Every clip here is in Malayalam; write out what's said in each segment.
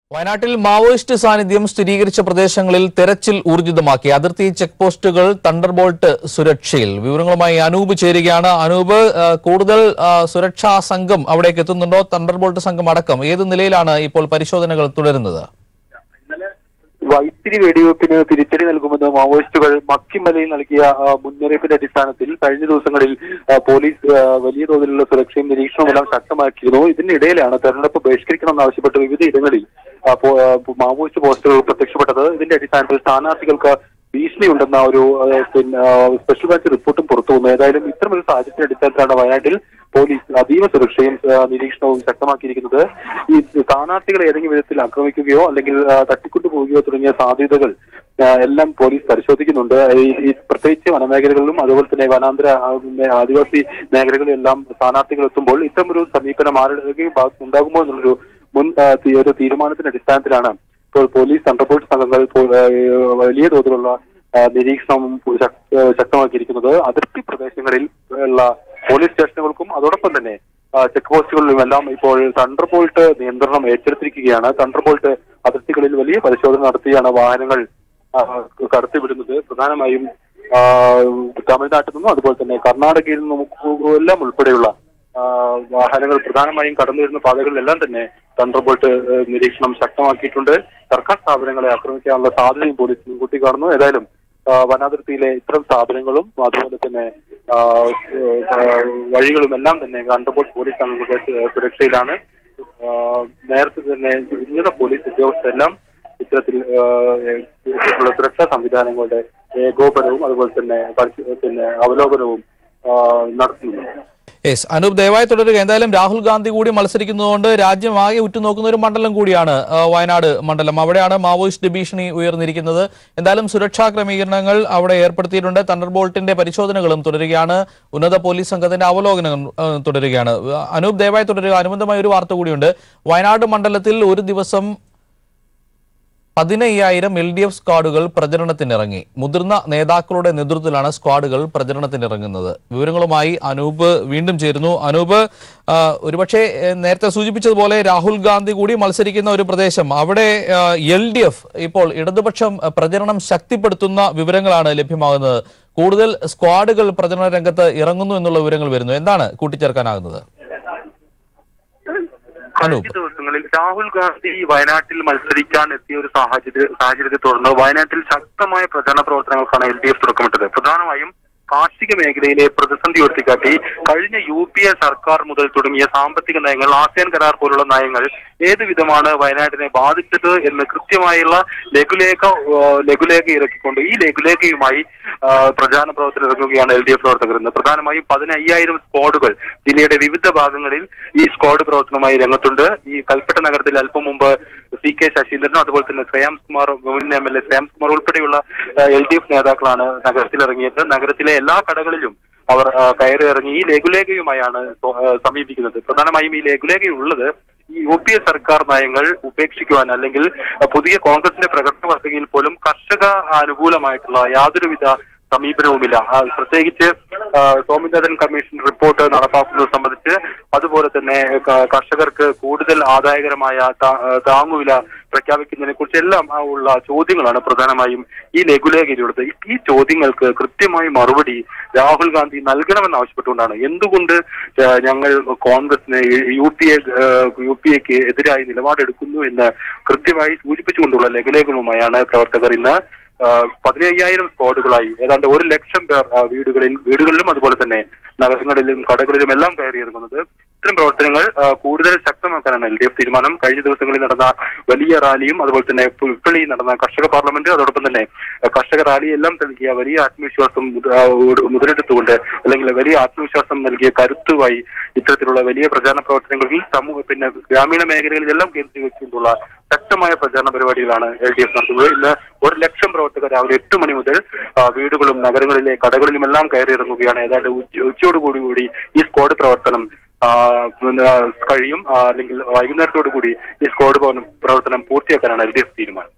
വയനാട്ടിൽ മാവോയിസ്റ്റ് സാന്നിധ്യം സ്ഥിരീകരിച്ച പ്രദേശങ്ങളിൽ തെരച്ചിൽ ഊർജിതമാക്കി അതിർത്തി ചെക്ക് പോസ്റ്റുകൾ തണ്ടർബോൾട്ട് സുരക്ഷയിൽ വിവരങ്ങളുമായി അനൂപ് ചേരുകയാണ് അനൂപ് ആ, കൂടുതൽ ആ, സുരക്ഷാ സംഘം അവിടേക്ക് എത്തുന്നുണ്ടോ തണ്ടർബോൾട്ട് സംഘം അടക്കം ഏത് നിലയിലാണ് ഇപ്പോൾ പരിശോധനകൾ തുടരുന്നത് വൈത്തിരി വെടിവെപ്പിന് തിരിച്ചടി നൽകുമെന്ന് മാവോയിസ്റ്റുകൾ മക്കിമലയിൽ നൽകിയ ആ, മുന്നറിയിപ്പിന്റെ അടിസ്ഥാനത്തിൽ കഴിഞ്ഞ ദിവസങ്ങളിൽ ആ, പോലീസ് ആ, വലിയ തോതിലുള്ള സുരക്ഷയും നിരീക്ഷണവും എല്ലാം ശക്തമാക്കിയിരുന്നു ഇതിനിടയിലാണ് തെരഞ്ഞെടുപ്പ് ബഹിഷ്കരിക്കണമെന്ന് ആവശ്യപ്പെട്ട് വിവിധ ഇടങ്ങളിൽ ആ, പോ- ആ, മാവോയിസ്റ്റ് പോസ്റ്ററുകൾ പ്രത്യക്ഷപ്പെട്ടത് ഇതിന്റെ അടിസ്ഥാനത്തിൽ സ്ഥാനാർത്ഥികൾക്ക് ഭീഷണിയുണ്ടെന്ന ഒരു ആ, പിന്നെ ആ, സ്പെഷ്യൽ ബ്രാഞ്ച് റിപ്പോർട്ടും പുറത്തു വന്നു ഏതായാലും ഇത്തരമൊരു സാഹചര്യത്തിന്റെ അടിസ്ഥാനത്തിലാണ് വയനാട്ടിൽ പോലീസ് അതീവ സുരക്ഷയും ആ, നിരീക്ഷണവും ശക്തമാക്കിയിരിക്കുന്നത് ഈ സ്ഥാനാർത്ഥികളെ ഏതെങ്കിലും വിധത്തിൽ ആക്രമിക്കുകയോ അല്ലെങ്കിൽ ആ, തട്ടിക്കൊണ്ടുപോവുകയോ തുടങ്ങിയ സാധ്യതകൾ ആ, എല്ലാം പോലീസ് പരിശോധിക്കുന്നുണ്ട് ഈ ഈ പ്രത്യേകിച്ച് വനമേഖലകളിലും അതുപോലെ തന്നെ വനാന്തര ആ, മേ- ആദിവാസി മേഖലകളിലും എല്ലാം സ്ഥാനാർത്ഥികൾ എത്തുമ്പോൾ ഇത്തരമൊരു സമീപനം ആരുടെയും ഭാഗത്ത് ഉണ്ടാകുമോ എന്നുള്ളൊരു മുൻ ആ, തീ- ഒരു തീരുമാനത്തിന്റെ അടിസ്ഥാനത്തിലാണ് ഇപ്പോൾ പോലീസ് തണ്ടർബോൾട്ട് സംഘങ്ങൾ ഇപ്പോൾ, ആ, വലിയ തോതിലുള്ള ആ, നിരീക്ഷണം ശക്- ആ, ശക്തമാക്കിയിരിക്കുന്നത് അതിർത്തി പ്രദേശങ്ങളിൽ ഉള്ള പോലീസ് സ്റ്റേഷനുകൾക്കും അതോടൊപ്പം തന്നെ ആ, ചെക്ക് പോസ്റ്റുകളിലും എല്ലാം ഇപ്പോൾ തണ്ടർബോൾട്ട് നിയന്ത്രണം ഏറ്റെടുത്തിരിക്കുകയാണ് തണ്ടർബോൾട്ട് അതിർത്തികളിൽ വലിയ പരിശോധന നടത്തിയാണ് വാഹനങ്ങൾ ആ, കടത്തിവിടുന്നത് പ്രധാനമായും ആ, തമിഴ്നാട്ടിൽ നിന്നും അതുപോലെ തന്നെ കർണാടകയിൽ നിന്നും എല്ലാം ഉൾപ്പെടെയുള്ള ആ, വാഹനങ്ങൾ പ്രധാനമായും കടന്നു വരുന്ന പാതകളിലെല്ലാം തന്നെ തണ്ടർബോൾട്ട് ഏഹ്, നിരീക്ഷണം ശക്തമാക്കിയിട്ടുണ്ട് സർക്കാർ സ്ഥാപനങ്ങളെ ആക്രമിക്കാനുള്ള സാധ്യതയും പോലീസ് മുൻകൂട്ടി കാണുന്നു ഏതായാലും ആ, വനാതിർത്തിയിലെ ഇത്തരം സ്ഥാപനങ്ങളും അതുപോലെ തന്നെ ആ, ഏഹ്, വഴികളും എല്ലാം തന്നെ തണ്ടർബോൾട്ട് പോലീസ് സംഘങ്ങളുടെ സുരക്ഷയിലാണ് ആ, നേരത്തെ തന്നെ ഉന്നത പോലീസ് ഉദ്യോഗസ്ഥരെല്ലാം ഇത്തരത്തിൽ ആ, ഇത്തരത്തിലുള്ള സുരക്ഷാ സംവിധാനങ്ങളുടെ ഏകോപനവും അതുപോലെ തന്നെ പരിശ- പിന്നെ അവലോകനവും ആ, നടത്തുന്നുണ്ട് യെസ് അനൂപ് ദയവായി തുടരുക എന്തായാലും രാഹുൽ ഗാന്ധി കൂടി മത്സരിക്കുന്നതുകൊണ്ട് രാജ്യം ആകെ ഉറ്റുനോക്കുന്ന ഒരു മണ്ഡലം കൂടിയാണ് ആ, വയനാട് മണ്ഡലം അവിടെയാണ് മാവോയിസ്റ്റ് ഭീഷണി ഉയർന്നിരിക്കുന്നത് എന്തായാലും സുരക്ഷാ ക്രമീകരണങ്ങൾ അവിടെ ഏർപ്പെടുത്തിയിട്ടുണ്ട് തണ്ടർബോൾട്ടിന്റെ പരിശോധനകളും തുടരുകയാണ് ഉന്നത പോലീസ് സംഘത്തിന്റെ അവലോകനം ആ, തുടരുകയാണ് അനൂപ് ദയവായി തുടരുക അനുബന്ധമായ ഒരു വാർത്ത കൂടിയുണ്ട് വയനാട് മണ്ഡലത്തിൽ ഒരു ദിവസം പതിനയ്യായിരം എൽ ഡി എഫ് സ്ക്വാഡുകൾ പ്രചരണത്തിനിറങ്ങി മുതിർന്ന നേതാക്കളുടെ നേതൃത്വത്തിലാണ് സ്ക്വാഡുകൾ പ്രചരണത്തിനിറങ്ങുന്നത് വിവരങ്ങളുമായി അനൂപ് വീണ്ടും ചേരുന്നു അനൂപ് ആ, ഒരുപക്ഷെ ഏ, നേരത്തെ സൂചിപ്പിച്ചതുപോലെ രാഹുൽ ഗാന്ധി കൂടി മത്സരിക്കുന്ന ഒരു പ്രദേശം അവിടെ എൽ ഡി എഫ് ഇപ്പോൾ ഇടതുപക്ഷം ആ, പ്രചരണം ശക്തിപ്പെടുത്തുന്ന വിവരങ്ങളാണ് ലഭ്യമാകുന്നത് കൂടുതൽ സ്ക്വാഡുകൾ പ്രചരണ രംഗത്ത് ഇറങ്ങുന്നു എന്നുള്ള വിവരങ്ങൾ വരുന്നു എന്താണ് കൂട്ടിച്ചേർക്കാനാകുന്നത് കഴിഞ്ഞ ദിവസങ്ങളിൽ രാഹുൽ ഗാന്ധി വയനാട്ടിൽ മത്സരിക്കാൻ എത്തിയ ഒരു സാഹചര്യ സാഹചര്യത്തെ തുടർന്ന് വയനാട്ടിൽ ശക്തമായ പ്രചാരണ പ്രവർത്തനങ്ങൾക്കാണ് എൽ ഡി എഫ് തുടക്കമിട്ടത് പ്രധാനമായും കാർഷിക മേഖലയിലെ പ്രതിസന്ധി ഉയർത്തിക്കാട്ടി കഴിഞ്ഞ യു പി എ സർക്കാർ മുതൽ തുടങ്ങിയ സാമ്പത്തിക നയങ്ങൾ ആസിയാൻ കരാർ പോലുള്ള നയങ്ങൾ ഏത് വിധമാണ് വയനാട്ടിനെ ബാധിച്ചത് എന്ന് കൃത്യമായുള്ള ലഘുലേഖ ആ, ലഘുലേഖ ഇറക്കിക്കൊണ്ട് ഈ ലഘുലേഖയുമായി ആ, പ്രചാരണ പ്രവർത്തനം ഇറങ്ങുകയാണ് എൽ ഡി എഫ് പ്രവർത്തകർ ഇന്ന് പ്രധാനമായും പതിനയ്യായിരം സ്ക്വാഡുകൾ ജില്ലയുടെ വിവിധ ഭാഗങ്ങളിൽ ഈ സ്ക്വാഡ് പ്രവർത്തനവുമായി രംഗത്തുണ്ട് ഈ കൽപ്പറ്റ നഗരത്തിൽ അല്പം മുമ്പ് സി കെ ശശീന്ദ്രനും അതുപോലെ തന്നെ ശ്രേയാംസ് കുമാർ മുൻ M L A Shreyams Kumar ഉൾപ്പെടെയുള്ള എൽ ഡി എഫ് നേതാക്കളാണ് നഗരത്തിൽ ഇറങ്ങിയത് നഗരത്തിലെ എല്ലാ കടകളിലും അവർ ആ, കയറി ഇറങ്ങി ഈ ലഘുലേഖയുമായാണ് സോ- ആ, സമീപിക്കുന്നത് പ്രധാനമായും ഈ ലഘുലേഖയുള്ളത് ഈ യു പി എ സർക്കാർ നയങ്ങൾ ഉപേക്ഷിക്കുവാൻ അല്ലെങ്കിൽ ആ, പുതിയ കോൺഗ്രസിന്റെ പ്രകടന പത്രികയിൽ പോലും കർഷക അനുകൂലമായിട്ടുള്ള യാതൊരുവിധ സമീപനവുമില്ല ആ, പ്രത്യേകിച്ച് ആ, സ്വാമിനാഥൻ കമ്മീഷൻ റിപ്പോർട്ട് നടപ്പാക്കുന്നത് സംബന്ധിച്ച് അതുപോലെ തന്നെ ക- കർഷകർക്ക് കൂടുതൽ ആദായകരമായ താ- ആ, താങ്ങുവില പ്രഖ്യാപിക്കുന്നതിനെ കുറിച്ചെല്ലാം ആ ഉള്ള ചോദ്യങ്ങളാണ് പ്രധാനമായും ഈ ലഘുലേഖയിലുള്ളത് ഈ- ഈ ചോദ്യങ്ങൾക്ക് കൃത്യമായി മറുപടി രാഹുൽ ഗാന്ധി നൽകണമെന്ന് ആവശ്യപ്പെട്ടുകൊണ്ടാണ് എന്തുകൊണ്ട് ആ, ഞങ്ങൾ കോൺഗ്രസിന് U P A U P എക്ക് എതിരായി നിലപാടെടുക്കുന്നു എന്ന് കൃത്യമായി സൂചിപ്പിച്ചുകൊണ്ടുള്ള ലഘുലേഖകളുമായാണ് പ്രവർത്തകർ ഇന്ന് ആ, പതിനയ്യായിരം സ്ക്വാഡുകളായി ഏതാണ്ട് ഒരു ലക്ഷം പേർ ആ, വീടുകളിൽ വീടുകളിലും അതുപോലെ തന്നെ നഗരങ്ങളിലും കടകളിലും എല്ലാം കയറിയിറങ്ങുന്നത് ഇത്തരം പ്രവർത്തനങ്ങൾ ആ, കൂടുതൽ ശക്തമാക്കാനാണ് എൽ ഡി എഫ് തീരുമാനം കഴിഞ്ഞ ദിവസങ്ങളിൽ നടന്ന വലിയ റാലിയും അതുപോലെ തന്നെ പുൽപ്പള്ളിയിൽ നടന്ന കർഷക പാർലമെന്റ് അതോടൊപ്പം തന്നെ ആ, കർഷക റാലി എല്ലാം നൽകിയ വലിയ ആത്മവിശ്വാസം മുത- ആ, ഉ- മുതലെടുത്തുകൊണ്ട് അല്ലെങ്കിൽ വലിയ ആത്മവിശ്വാസം നൽകിയ കരുത്തുമായി ഇത്തരത്തിലുള്ള വലിയ പ്രചാരണ പ്രവർത്തനങ്ങളിൽ സമൂഹ പിന്നെ ഗ്രാമീണ മേഖലകളിലെല്ലാം കേന്ദ്രീകരിച്ചുകൊണ്ടുള്ള ശക്തമായ പ്രചാരണ പരിപാടികളാണ് എൽ ഡി എഫ് നടത്തുന്നത് ഇന്ന് ഒരു ലക്ഷം പ്രവർത്തകർ രാവിലെ എട്ട് മണി മുതൽ ആ, വീടുകളും നഗരങ്ങളിലെ കടകളിലുമെല്ലാം കയറിയിറങ്ങുകയാണ് ഏതാണ്ട് ഉച്ച ഉച്ചയോടുകൂടി കൂടി ഈ സ്ക്വാഡ് പ്രവർത്തനം ആ, പിന്നെ കഴിയും ആ, അല്ലെങ്കിൽ വൈകുന്നേരത്തോടു കൂടി ഈ സ്ക്വാഡ് ഭവനം പ്രവർത്തനം പൂർത്തിയാക്കാനാണ് എൽ ഡി എഫ് തീരുമാനം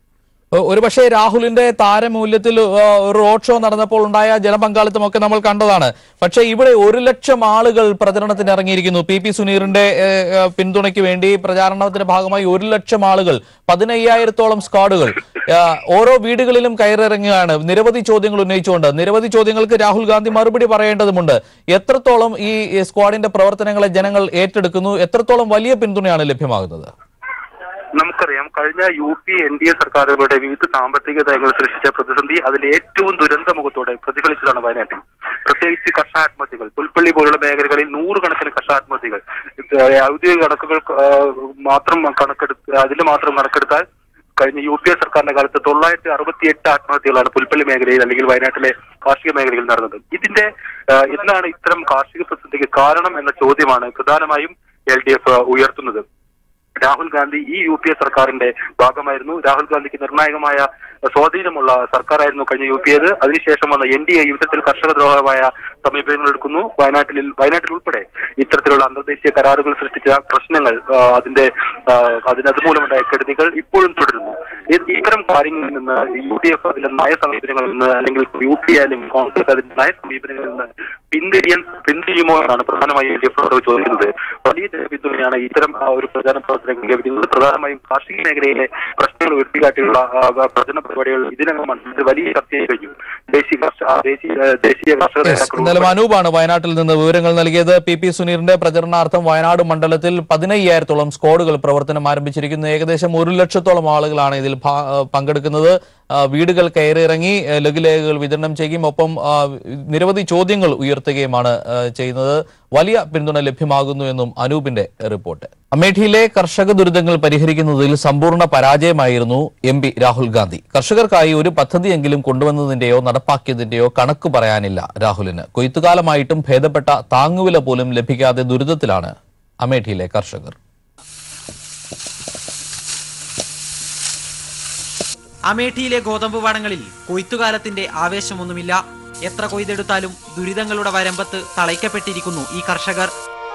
ഒ- ഒരുപക്ഷെ രാഹുലിന്റെ താരമൂല്യത്തിൽ ആ, ഒരു റോഡ് ഷോ നടന്നപ്പോൾ ഉണ്ടായ ജനപങ്കാളിത്തമൊക്കെ നമ്മൾ കണ്ടതാണ് പക്ഷേ ഇവിടെ ഒരു ലക്ഷം ആളുകൾ പ്രചരണത്തിന് ഇറങ്ങിയിരിക്കുന്നു പി പി സുനീറിന്റെ ഏ, ഏ, പിന്തുണയ്ക്ക് വേണ്ടി പ്രചാരണത്തിന്റെ ഭാഗമായി ഒരു ലക്ഷം ആളുകൾ പതിനയ്യായിരത്തോളം സ്ക്വാഡുകൾ ആ, ഓരോ വീടുകളിലും കയറിറങ്ങുകയാണ് നിരവധി ചോദ്യങ്ങൾ ഉന്നയിച്ചുകൊണ്ട് നിരവധി ചോദ്യങ്ങൾക്ക് രാഹുൽ ഗാന്ധി മറുപടി പറയേണ്ടതുണ്ട് എത്രത്തോളം ഈ ഈ സ്ക്വാഡിന്റെ പ്രവർത്തനങ്ങളെ ജനങ്ങൾ ഏറ്റെടുക്കുന്നു എത്രത്തോളം വലിയ പിന്തുണയാണ് ലഭ്യമാകുന്നത് നമുക്കറിയാം കഴിഞ്ഞ U P N D A സർക്കാരുകളുടെ വിവിധ സാമ്പത്തിക നയങ്ങൾ സൃഷ്ടിച്ച പ്രതിസന്ധി അതിൽ ഏറ്റവും ദുരന്ത മുഖത്തോടെ പ്രതിഫലിച്ചതാണ് വയനാട്ടിൽ പ്രത്യേകിച്ച് കർഷക ആത്മഹത്യകൾ പുൽപ്പള്ളി പോലുള്ള മേഖലകളിൽ നൂറുകണക്കിന് കർഷക ആത്മഹത്യകൾ ഇത് ഔദ്യോഗിക കണക്കുകൾ ആ, മാത്രം കണക്കെടുത്ത് അതിൽ മാത്രം കണക്കെടുത്താൽ കഴിഞ്ഞ യു പി എ സർക്കാരിന്റെ കാലത്ത് തൊള്ളായിരത്തി അറുപത്തി എട്ട് ആത്മഹത്യകളാണ് പുൽപ്പള്ളി മേഖലയിൽ അല്ലെങ്കിൽ വയനാട്ടിലെ കാർഷിക മേഖലയിൽ നടന്നത് ഇതിന്റെ ആ, എന്താണ് ഇത്തരം കാർഷിക പ്രതിസന്ധിക്ക് കാരണം എന്ന ചോദ്യമാണ് പ്രധാനമായും എൽ ഡി എഫ് ഉയർത്തുന്നത് രാഹുൽ ഗാന്ധി ഈ യു പി എ സർക്കാരിന്റെ ഭാഗമായിരുന്നു രാഹുൽ ഗാന്ധിക്ക് നിർണായകമായ സ്വാധീനമുള്ള സർക്കാരായിരുന്നു കഴിഞ്ഞ യു പി എത് അതിനുശേഷം വന്ന എൻ ഡി എ യുദ്ധത്തിൽ കർഷക ദ്രോഹമായ സമീപനങ്ങൾ എടുക്കുന്നു വയനാട്ടിൽ വയനാട്ടിൽ ഉൾപ്പെടെ ഇത്തരത്തിലുള്ള അന്തർദേശീയ കരാറുകൾ സൃഷ്ടിച്ച പ്രശ്നങ്ങൾ ആ, അതിന്റെ ആ, അതിന് അതുമൂലമുണ്ടായ കെടുതികൾ ഇപ്പോഴും തുടരുന്നു ഇത് ഇത്തരം കാര്യങ്ങളിൽ നിന്ന് യു ഡി എഫ് അതിന്റെ നയ സമീപനങ്ങളിൽ നിന്ന് അല്ലെങ്കിൽ യു പി എ അല്ലെങ്കിൽ കോൺഗ്രസ് അതിന്റെ നയ സമീപനങ്ങളിൽ നിന്ന് പിന്തിരിയാൻ പിന്തിരിയുമോ എന്നാണ് പ്രധാനമായും എൽ ഡി എഫ് ചോദിക്കുന്നത് വലിയ പിന്തുണയാണ് ഇത്തരം ആ, ഒരു പ്രചാരണ പ്രവർത്തനങ്ങൾ ലഭിക്കുന്നത് പ്രധാനമായും കാർഷിക മേഖലയിലെ പ്രശ്നങ്ങൾ ഉയർത്തിക്കാട്ടിയുള്ള ആ, ആ, പ്രചരണ പരിപാടികൾ ഇതിനകം മണ്ഡലത്തിൽ വലിയ ചർച്ചയായി കഴിഞ്ഞു ദേശീയ കർഷക ദേശീയ ദേശീയ കർഷക Yes. നേതാക്കൾ എന്തായാലും അനൂപാണ് വയനാട്ടിൽ നിന്ന് വിവരങ്ങൾ നൽകിയത് പി പി സുനീറിന്റെ പ്രചരണാർത്ഥം വയനാട് മണ്ഡലത്തിൽ പതിനയ്യായിരത്തോളം സ്ക്വാഡുകൾ പ്രവർത്തനം ആരംഭിച്ചിരിക്കുന്നു ഏകദേശം ഒരു ലക്ഷത്തോളം ആളുകളാണ് ഇതിൽ ഭാ- ആ, പങ്കെടുക്കുന്നത് ആ, വീടുകൾ കയറിയിറങ്ങി ആ, ലഘുലേഖകൾ വിതരണം ചെയ്യുകയും ഒപ്പം ആ, നിരവധി ചോദ്യങ്ങൾ ഉയർത്തുകയുമാണ് ആ, ചെയ്യുന്നത് വലിയ പിന്തുണ ലഭ്യമാകുന്നു എന്നും അനൂപിന്റെ റിപ്പോർട്ട് അമേഠിയിലെ കർഷക ദുരിതങ്ങൾ പരിഹരിക്കുന്നതിൽ സമ്പൂർണ്ണ പരാജയമായിരുന്നു എം പി രാഹുൽ ഗാന്ധി കർഷകർക്കായി ഒരു പദ്ധതിയെങ്കിലും കൊണ്ടുവന്നതിന്റെയോ നടപ്പാക്കിയതിന്റെയോ കണക്ക് പറയാനില്ല രാഹുലിന് കൊയ്ത്തുകാലമായിട്ടും ഭേദപ്പെട്ട താങ്ങുവില പോലും ലഭിക്കാതെ ദുരിതത്തിലാണ് അമേഠിയിലെ കർഷകർ അമേഠിയിലെ ഗോതമ്പ് പാടങ്ങളിൽ കൊയ്ത്തുകാലത്തിന്റെ ആവേശമൊന്നുമില്ല എത്ര കൊയ്തെടുത്താലും ദുരിതങ്ങളുടെ വരമ്പത്ത് തളയ്ക്കപ്പെട്ടിരിക്കുന്നു ഈ കർഷകർ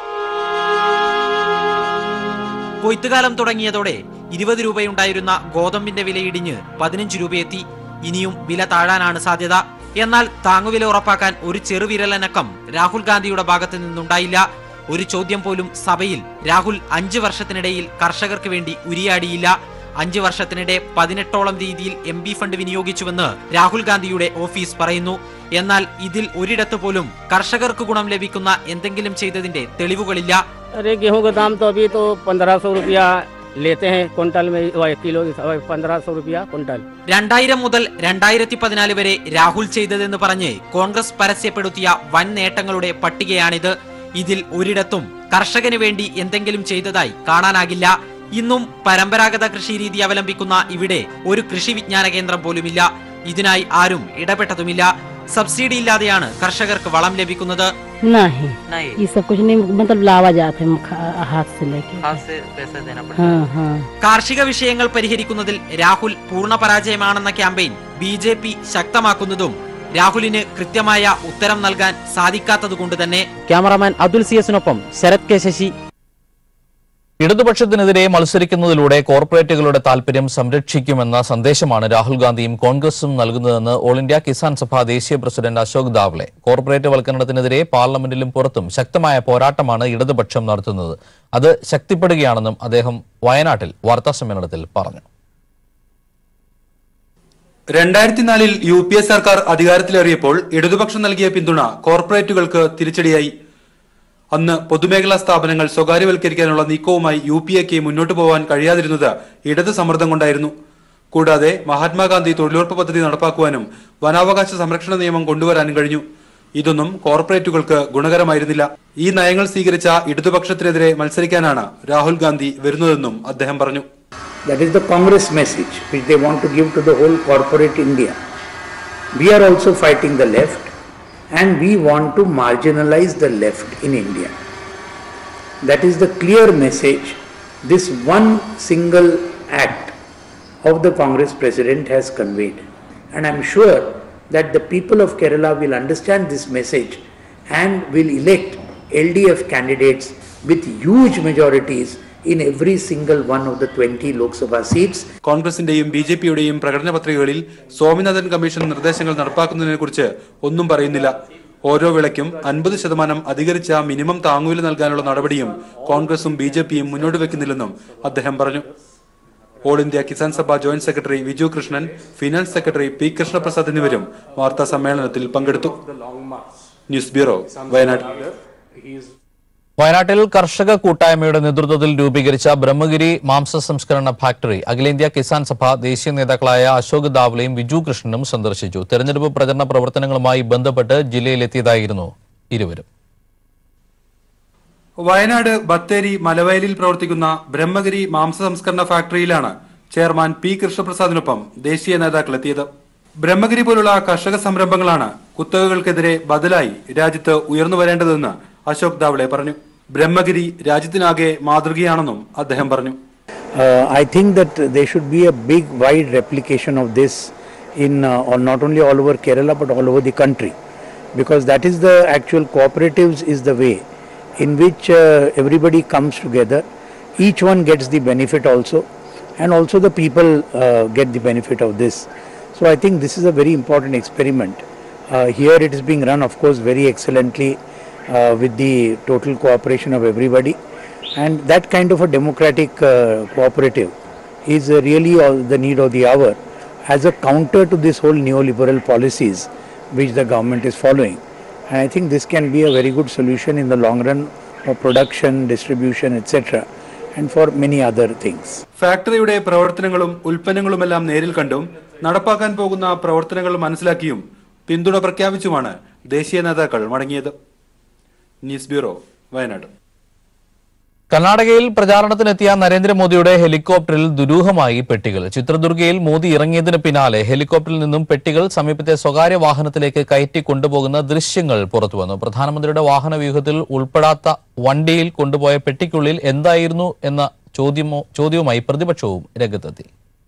കൊയ്ത്തുകാലം തുടങ്ങിയതോടെ ഇരുപത് രൂപയുണ്ടായിരുന്ന ഗോതമ്പിന്റെ വില ഇടിഞ്ഞ് പതിനഞ്ച് രൂപയെത്തി ഇനിയും വില താഴാനാണ് സാധ്യത എന്നാൽ താങ്ങുവില ഉറപ്പാക്കാൻ ഒരു ചെറുവിരലനക്കം രാഹുൽ ഗാന്ധിയുടെ ഭാഗത്തു നിന്നുണ്ടായില്ല ഒരു ചോദ്യം പോലും സഭയിൽ രാഹുൽ അഞ്ച് വർഷത്തിനിടയിൽ കർഷകർക്ക് വേണ്ടി ഉരിയാടിയില്ല അഞ്ച് വർഷത്തിനിടെ പതിനെട്ടോളം രീതിയിൽ എം പി ഫണ്ട് വിനിയോഗിച്ചുവെന്ന് രാഹുൽ ഗാന്ധിയുടെ ഓഫീസ് പറയുന്നു എന്നാൽ ഇതിൽ ഒരിടത്ത് പോലും കർഷകർക്ക് ഗുണം ലഭിക്കുന്ന എന്തെങ്കിലും ചെയ്തതിന്റെ തെളിവുകളില്ല अरे गेहूं का दाम तो अभी तो पंद्रह सौ रुपया लेते हैं कुंटल में वही किलो पंद्रह सौ रुपया कुंटल രണ്ടായിരം മുതൽ രണ്ടായിരത്തി പതിനാല് വരെ രാഹുൽ ചെയ്തതെന്ന് പറഞ്ഞ് കോൺഗ്രസ് പരസ്യപ്പെടുത്തിയ വൻ നേട്ടങ്ങളുടെ പട്ടികയാണിത് ഇതിൽ ഒരിടത്തും കർഷകന് വേണ്ടി എന്തെങ്കിലും ചെയ്തതായി കാണാനാകില്ല ഇന്നും പരമ്പരാഗത കൃഷി രീതി അവലംബിക്കുന്ന ഇവിടെ ഒരു കൃഷി വിജ്ഞാന കേന്ദ്രം പോലുമില്ല ഇതിനായി ആരും ഇടപെട്ടതുമില്ല സബ്സിഡി ഇല്ലാതെയാണ് കർഷകർക്ക് വളം ലഭിക്കുന്നത് नहीं ये सब कुछ नहीं मतलब लावा जाते हैं खा- हाथ से लेके हाँ हाँ കാർഷിക വിഷയങ്ങൾ പരിഹരിക്കുന്നതിൽ രാഹുൽ പൂർണ്ണ പരാജയമാണെന്ന ക്യാമ്പയിൻ ബി ജെ പി ശക്തമാക്കുന്നതും രാഹുലിന് കൃത്യമായ ഉത്തരം നൽകാൻ സാധിക്കാത്തതുകൊണ്ട് തന്നെ ക്യാമറാമാൻ അതുൽ സി എസിനൊപ്പം ശരത് കെ ശശി ഇടതുപക്ഷത്തിനെതിരെ മത്സരിക്കുന്നതിലൂടെ കോർപ്പറേറ്റുകളുടെ താൽപര്യം സംരക്ഷിക്കുമെന്ന സന്ദേശമാണ് രാഹുൽ ഗാന്ധിയും കോൺഗ്രസും നൽകുന്നതെന്ന് ഓൾ ഇന്ത്യ കിസാൻ സഭ ദേശീയ പ്രസിഡന്റ് അശോക് ദാവ്ലെ കോർപ്പറേറ്റ് വൽക്കരണത്തിനെതിരെ പാർലമെന്റിലും പുറത്തും ശക്തമായ പോരാട്ടമാണ് ഇടതുപക്ഷം നടത്തുന്നത് അത് ശക്തിപ്പെടുകയാണെന്നും അദ്ദേഹം വയനാട്ടിൽ വാർത്താസമ്മേളനത്തിൽ പറഞ്ഞു രണ്ടായിരത്തി നാലിൽ യു പി എ സർക്കാർ അധികാരത്തിലേറിയപ്പോൾ ഇടതുപക്ഷം നൽകിയ പിന്തുണ കോർപ്പറേറ്റുകൾക്ക് തിരിച്ചടിയായി അന്ന് പൊതുമേഖലാ സ്ഥാപനങ്ങൾ സ്വകാര്യവൽക്കരിക്കാനുള്ള നീക്കവുമായി യു പി എക്ക് മുന്നോട്ടു പോകാൻ കഴിയാതിരുന്നത് ഇടത് സമ്മർദ്ദം കൊണ്ടായിരുന്നു കൂടാതെ മഹാത്മാഗാന്ധി തൊഴിലുറപ്പ് പദ്ധതി നടപ്പാക്കുവാനും വനാവകാശ സംരക്ഷണ നിയമം കൊണ്ടുവരാനും കഴിഞ്ഞു ഇതൊന്നും കോർപ്പറേറ്റുകൾക്ക് ഗുണകരമായിരുന്നില്ല ഈ നയങ്ങൾ സ്വീകരിച്ച ഇടതുപക്ഷത്തിനെതിരെ മത്സരിക്കാനാണ് രാഹുൽ ഗാന്ധി വരുന്നതെന്നും അദ്ദേഹം പറഞ്ഞു That is the Congress message which they want to give to the whole corporate India. We are also fighting the left and we want to marginalize the left in India. That is the clear message this one single act of the Congress president has conveyed. And I am sure that the people of Kerala will understand this message and will elect LDF candidates with huge majorities in every single one of the 20 Lok Sabha seats. കോൺഗ്രസിന്റെയും ബി ജെ പിയുടെയും പ്രകടന പത്രികകളിൽ സ്വാമിനാഥൻ കമ്മീഷൻ നിർദ്ദേശങ്ങൾ നടപ്പാക്കുന്നതിനെക്കുറിച്ച് ഒന്നും പറയുന്നില്ല ഓരോ വിളയ്ക്കും അൻപത് ശതമാനം അധികരിച്ച മിനിമം താങ്ങുവില നൽകാനുള്ള നടപടിയും കോൺഗ്രസും ബി ജെ പിയും മുന്നോട്ട് വെക്കുന്നില്ലെന്നും അദ്ദേഹം പറഞ്ഞു all India Kisan Sabha joint secretary Viju Krishnan finance secretary P Krishnaprasad എന്നിവരും വാർത്താ സമ്മേളനത്തിൽ പങ്കെടുത്തു ന്യൂസ് ബ്യൂറോ വയനാട് വയനാട്ടിൽ കർഷക കൂട്ടായ്മയുടെ നേതൃത്വത്തിൽ രൂപീകരിച്ച ബ്രഹ്മഗിരി മാംസ സംസ്കരണ ഫാക്ടറി അഖിലേന്ത്യാ കിസാൻ സഭ ദേശീയ നേതാക്കളായ അശോക് ദാവ്ലയും വിജു കൃഷ്ണനും സന്ദർശിച്ചു തെരഞ്ഞെടുപ്പ് പ്രചരണ പ്രവർത്തനങ്ങളുമായി ബന്ധപ്പെട്ട് ജില്ലയിലെത്തിയതായിരുന്നു ഇരുവരും വയനാട് ബത്തേരി മലവയലിൽ പ്രവർത്തിക്കുന്ന ബ്രഹ്മഗിരി മാംസ സംസ്കരണ ഫാക്ടറിയിലാണ് ചെയർമാൻ പി കൃഷ്ണപ്രസാദിനൊപ്പം ദേശീയ നേതാക്കൾ എത്തിയത് ബ്രഹ്മഗിരി പോലുള്ള കർഷക സംരംഭങ്ങളാണ് കുത്തകകൾക്കെതിരെ ബദലായി രാജ്യത്ത് ഉയർന്നു വരേണ്ടതെന്ന് അശോക് ദാവ്ളെ പറഞ്ഞു ബ്രഹ്മഗിരി രാജ്യത്തിനാകെ മാതൃകയാണെന്നും അദ്ദേഹം പറഞ്ഞു Uh, I think that there should be a big, wide replication of this in uh, or not only all over Kerala but all over the country, because that is the actual cooperatives is the way in which uh, everybody comes together. Each one gets the benefit also, and also the people uh, get the benefit of this. So I think this is a very important experiment. Uh, here it is being run, of course, very excellently uh, with the total cooperation of everybody and that kind of a democratic uh, cooperative is uh, really all the need of the hour as a counter to this whole neoliberal policies which the government is following and i think this can be a very good solution in the long run for production distribution etc and for many other things ഫാക്ടറിയുടെ പ്രവർത്തനങ്ങളും ഉൽപ്പന്നങ്ങളുമെല്ലാം നേരിൽ കണ്ടും നടപ്പാക്കാൻ പോകുന്ന പ്രവർത്തനങ്ങൾ മനസ്സിലാക്കിയും പിന്തുണ പ്രഖ്യാപിച്ചുമാണ് ദേശീയ നേതാക്കൾ മടങ്ങിയത് ന്യൂസ് ബ്യൂറോ വയനാട് കർണാടകയിൽ പ്രചാരണത്തിനെത്തിയ നരേന്ദ്രമോദിയുടെ ഹെലികോപ്റ്ററിൽ ദുരൂഹമായി പെട്ടികൾ ചിത്രദുർഗയിൽ മോദി ഇറങ്ങിയതിന് പിന്നാലെ ഹെലികോപ്റ്ററിൽ നിന്നും പെട്ടികൾ സമീപത്തെ സ്വകാര്യ വാഹനത്തിലേക്ക് കയറ്റി കൊണ്ടുപോകുന്ന ദൃശ്യങ്ങൾ പുറത്തുവന്നു പ്രധാനമന്ത്രിയുടെ വാഹന വ്യൂഹത്തിൽ ഉൾപ്പെടാത്ത വണ്ടിയിൽ കൊണ്ടുപോയ പെട്ടിക്കുള്ളിൽ എന്തായിരുന്നു എന്ന ചോദ്യമോ ചോദ്യവുമായി പ്രതിപക്ഷവും രംഗത്തെത്തി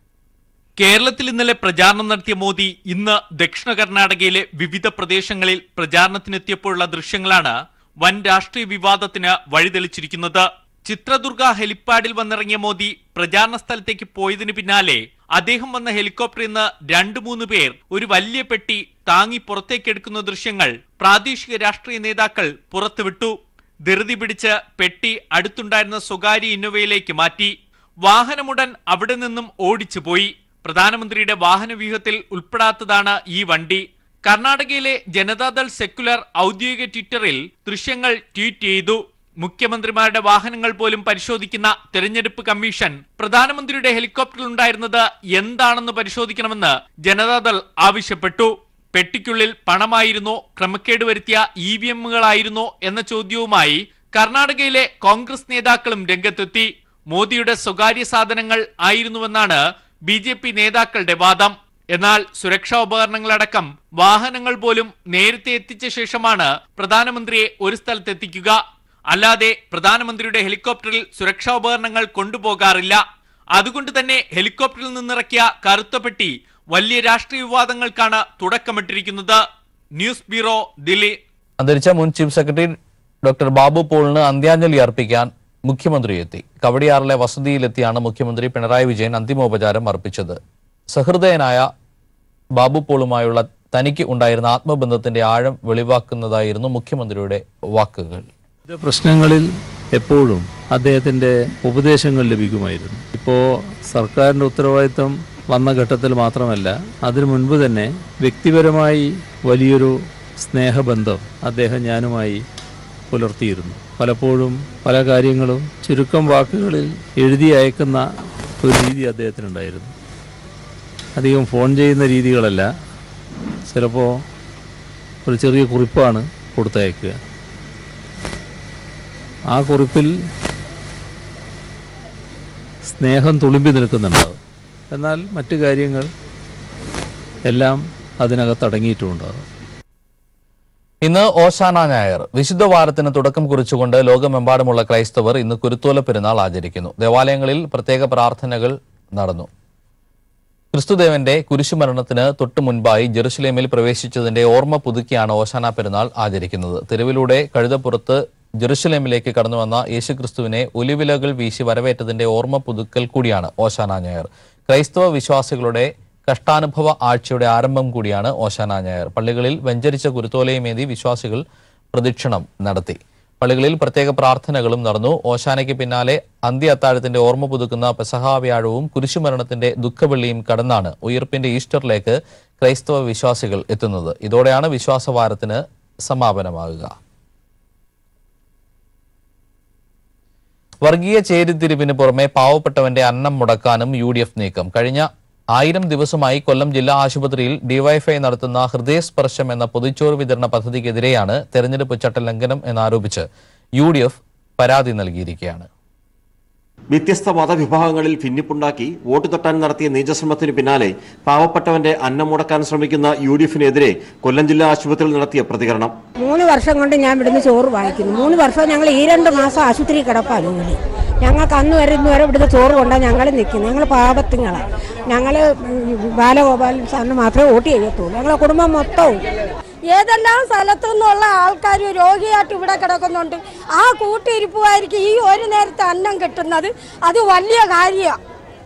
കേരളത്തിൽ ഇന്നലെ പ്രചാരണം നടത്തിയ മോദി ഇന്ന് ദക്ഷിണ കർണാടകയിലെ വിവിധ പ്രദേശങ്ങളിൽ പ്രചാരണത്തിനെത്തിയപ്പോഴുള്ള ദൃശ്യങ്ങളാണ് വൻ രാഷ്ട്രീയ വിവാദത്തിന് വഴിതെളിച്ചിരിക്കുന്നത് ചിത്രദുർഗ ഹെലിപ്പാഡിൽ വന്നിറങ്ങിയ മോദി പ്രചാരണ സ്ഥലത്തേക്ക് പോയതിനു പിന്നാലെ അദ്ദേഹം വന്ന ഹെലികോപ്റ്ററിൽ നിന്ന് രണ്ടു മൂന്ന് പേർ ഒരു വലിയ പെട്ടി താങ്ങി പുറത്തേക്കെടുക്കുന്ന ദൃശ്യങ്ങൾ പ്രാദേശിക രാഷ്ട്രീയ നേതാക്കൾ പുറത്തുവിട്ടു ധൃതി പിടിച്ച് പെട്ടി അടുത്തുണ്ടായിരുന്ന സ്വകാര്യ ഇന്നോവയിലേക്ക് മാറ്റി വാഹനമുടൻ അവിടെ നിന്നും ഓടിച്ചു പോയി പ്രധാനമന്ത്രിയുടെ വാഹനവ്യൂഹത്തിൽ ഉൾപ്പെടാത്തതാണ് ഈ വണ്ടി കർണാടകയിലെ ജനതാദൾ സെക്കുലർ ഔദ്യോഗിക ട്വിറ്ററിൽ ദൃശ്യങ്ങൾ ട്വീറ്റ് ചെയ്തു മുഖ്യമന്ത്രിമാരുടെ വാഹനങ്ങൾ പോലും പരിശോധിക്കുന്ന തെരഞ്ഞെടുപ്പ് കമ്മീഷൻ പ്രധാനമന്ത്രിയുടെ ഹെലികോപ്റ്ററിൽ ഉണ്ടായിരുന്നത് എന്താണെന്ന് പരിശോധിക്കണമെന്ന് ജനതാദൾ ആവശ്യപ്പെട്ടു പെട്ടിക്കുള്ളിൽ പണമായിരുന്നോ ക്രമക്കേട് വരുത്തിയ ഇ വി എമ്മുകളായിരുന്നോ എന്ന ചോദ്യവുമായി കർണാടകയിലെ കോൺഗ്രസ് നേതാക്കളും രംഗത്തെത്തി മോദിയുടെ സ്വകാര്യ സാധനങ്ങൾ ആയിരുന്നുവെന്നാണ് ബി ജെ പി നേതാക്കളുടെ വാദം എന്നാൽ സുരക്ഷാ ഉപകരണങ്ങളടക്കം വാഹനങ്ങൾ പോലും നേരത്തെ എത്തിച്ച ശേഷമാണ് പ്രധാനമന്ത്രിയെ ഒരു സ്ഥലത്തെത്തിക്കുക അല്ലാതെ പ്രധാനമന്ത്രിയുടെ ഹെലികോപ്റ്ററിൽ സുരക്ഷാ ഉപകരണങ്ങൾ കൊണ്ടുപോകാറില്ല അതുകൊണ്ട് തന്നെ ഹെലികോപ്റ്ററിൽ നിന്നിറക്കിയ കറുത്ത പെട്ടി വലിയ രാഷ്ട്രീയ വിവാദങ്ങൾക്കാണ് തുടക്കമിട്ടിരിക്കുന്നത് ന്യൂസ് ബ്യൂറോ ദില്ലി അന്തരിച്ച മുൻ ചീഫ് സെക്രട്ടറി ഡോക്ടർ ബാബു പോളിന് അന്ത്യാഞ്ജലി അർപ്പിക്കാൻ മുഖ്യമന്ത്രി എത്തി കവടിയാറിലെ വസതിയിലെത്തിയാണ് മുഖ്യമന്ത്രി പിണറായി വിജയൻ അന്തിമോപചാരം അർപ്പിച്ചത് സഹൃദയനായ ബാബു പോളുമായുള്ള തനിക്ക് ഉണ്ടായിരുന്ന ആത്മബന്ധത്തിന്റെ ആഴം വെളിവാക്കുന്നതായിരുന്നു മുഖ്യമന്ത്രിയുടെ വാക്കുകൾ വിവിധ പ്രശ്നങ്ങളിൽ എപ്പോഴും അദ്ദേഹത്തിൻ്റെ ഉപദേശങ്ങൾ ലഭിക്കുമായിരുന്നു ഇപ്പോൾ സർക്കാരിൻ്റെ ഉത്തരവാദിത്തം വന്ന ഘട്ടത്തിൽ മാത്രമല്ല അതിനു മുൻപ് തന്നെ വ്യക്തിപരമായി വലിയൊരു സ്നേഹബന്ധം അദ്ദേഹം ഞാനുമായി പുലർത്തിയിരുന്നു പലപ്പോഴും പല കാര്യങ്ങളും ചുരുക്കം വാക്കുകളിൽ എഴുതി അയക്കുന്ന ഒരു രീതി അദ്ദേഹത്തിനുണ്ടായിരുന്നു അധികം ഫോൺ ചെയ്യുന്ന രീതികളല്ല ചിലപ്പോൾ ഒരു ചെറിയ കുറിപ്പാണ് കൊടുത്തയക്കുക ആ കുറിപ്പിൽ സ്നേഹം തുളുമ്പി നിൽക്കുന്നുണ്ടാവും എന്നാൽ മറ്റു കാര്യങ്ങൾ എല്ലാം അതിനകത്ത് അടങ്ങിയിട്ടുണ്ടാകും ഇന്ന് ഓശാന ഞായർ വിശുദ്ധ വാരത്തിന് തുടക്കം കുറിച്ചുകൊണ്ട് ലോകമെമ്പാടുമുള്ള ക്രൈസ്തവർ ഇന്ന് കുരുത്തോല പെരുന്നാൾ ആചരിക്കുന്നു ദേവാലയങ്ങളിൽ പ്രത്യേക പ്രാർത്ഥനകൾ നടന്നു ക്രിസ്തുദേവന്റെ കുരിശുമരണത്തിന് തൊട്ടു മുൻപായി ജെറുസലേമിൽ പ്രവേശിച്ചതിന്റെ ഓർമ്മ പുതുക്കിയാണ് ഓശാന പെരുന്നാൾ ആചരിക്കുന്നത് തെരുവിലൂടെ കഴുതപ്പുറത്ത് ജെറുസലേമിലേക്ക് കടന്നുവന്ന യേശുക്രിസ്തുവിനെ ഒലിവിലകൾ വീശി വരവേറ്റതിന്റെ ഓർമ്മ പുതുക്കൽ കൂടിയാണ് ഓശാന ഞായർ ക്രൈസ്തവ വിശ്വാസികളുടെ കഷ്ടാനുഭവ ആഴ്ചയുടെ ആരംഭം കൂടിയാണ് ഓശാന ഞായർ പള്ളികളിൽ വെഞ്ചരിച്ച കുരുത്തോലയുമേന്തി വിശ്വാസികൾ പ്രദക്ഷിണം നടത്തി പള്ളികളിൽ പ്രത്യേക പ്രാർത്ഥനകളും നടന്നു ഓശാനയ്ക്ക് പിന്നാലെ അന്ത്യ അത്താഴത്തിന്റെ ഓർമ്മ പുതുക്കുന്ന പെസഹാ വ്യാഴവും കുരിശുമരണത്തിന്റെ ദുഃഖവെള്ളിയും കടന്നാണ് ഉയർപ്പിന്റെ ഈസ്റ്ററിലേക്ക് ക്രൈസ്തവ വിശ്വാസികൾ എത്തുന്നത് ഇതോടെയാണ് വിശ്വാസവാരത്തിന് സമാപനമാകുക വർഗീയ ചേരിതിരിവിന് പുറമെ പാവപ്പെട്ടവന്റെ അന്നം മുടക്കാനും യു ഡി എഫ് നീക്കം കഴിഞ്ഞ ആയിരം ദിവസമായി കൊല്ലം ജില്ലാ ആശുപത്രിയിൽ ഡിവൈഎഫ്ഐ നടത്തുന്ന ഹൃദയസ്പർശം എന്ന പൊതിച്ചോറ് വിതരണ പദ്ധതിക്കെതിരെയാണ് തെരഞ്ഞെടുപ്പ് ചട്ടലംഘനം എന്നാരോപിച്ച് യു ഡി എഫ് പരാതി നൽകിയിരിക്കുകയാണ് വ്യത്യസ്ത മതവിഭാഗങ്ങളിൽ ഭിന്നിപ്പുണ്ടാക്കി വോട്ട് തൊട്ടാൻ നടത്തിയ നീചശ്രമത്തിന് പിന്നാലെ പാവപ്പെട്ടവന്റെ അന്നം മുടക്കാൻ ശ്രമിക്കുന്ന യു ഡി എഫിനെതിരെ കൊല്ലം ജില്ലാ ആശുപത്രിയിൽ നടത്തിയ പ്രതികരണം മൂന്ന് വർഷം കൊണ്ട് ഞാൻ ഇവിടുന്ന് ചോറ് വാങ്ങിക്കുന്നു മൂന്ന് വർഷം ഞങ്ങൾ ഈ രണ്ട് മാസം ആശുപത്രി കിടപ്പാണ് ഇങ്ങനെ ഞങ്ങൾക്ക് അന്ന് വരെ ഇന്ന് വരെ ഇവിടുത്തെ ചോറ് കൊണ്ടാണ് ഞങ്ങൾ നിൽക്കുന്നത് ഞങ്ങൾ പാപത്തിങ്ങളാണ് ഞങ്ങൾ ബാലഗോപാലൻ സാറിന് മാത്രമേ വോട്ട് ചെയ്യത്തുള്ളൂ ഞങ്ങളെ കുടുംബം മൊത്തവും ഏതെല്ലാം സ്ഥലത്തു നിന്നുള്ള ആൾക്കാർ രോഗിയായിട്ട് ഇവിടെ കിടക്കുന്നുണ്ട് ആ കൂട്ടിരിപ്പുകാർക്ക് ഈ ഒരു നേരത്തെ അന്നം കിട്ടുന്നത് അത് വലിയ കാര്യമാണ്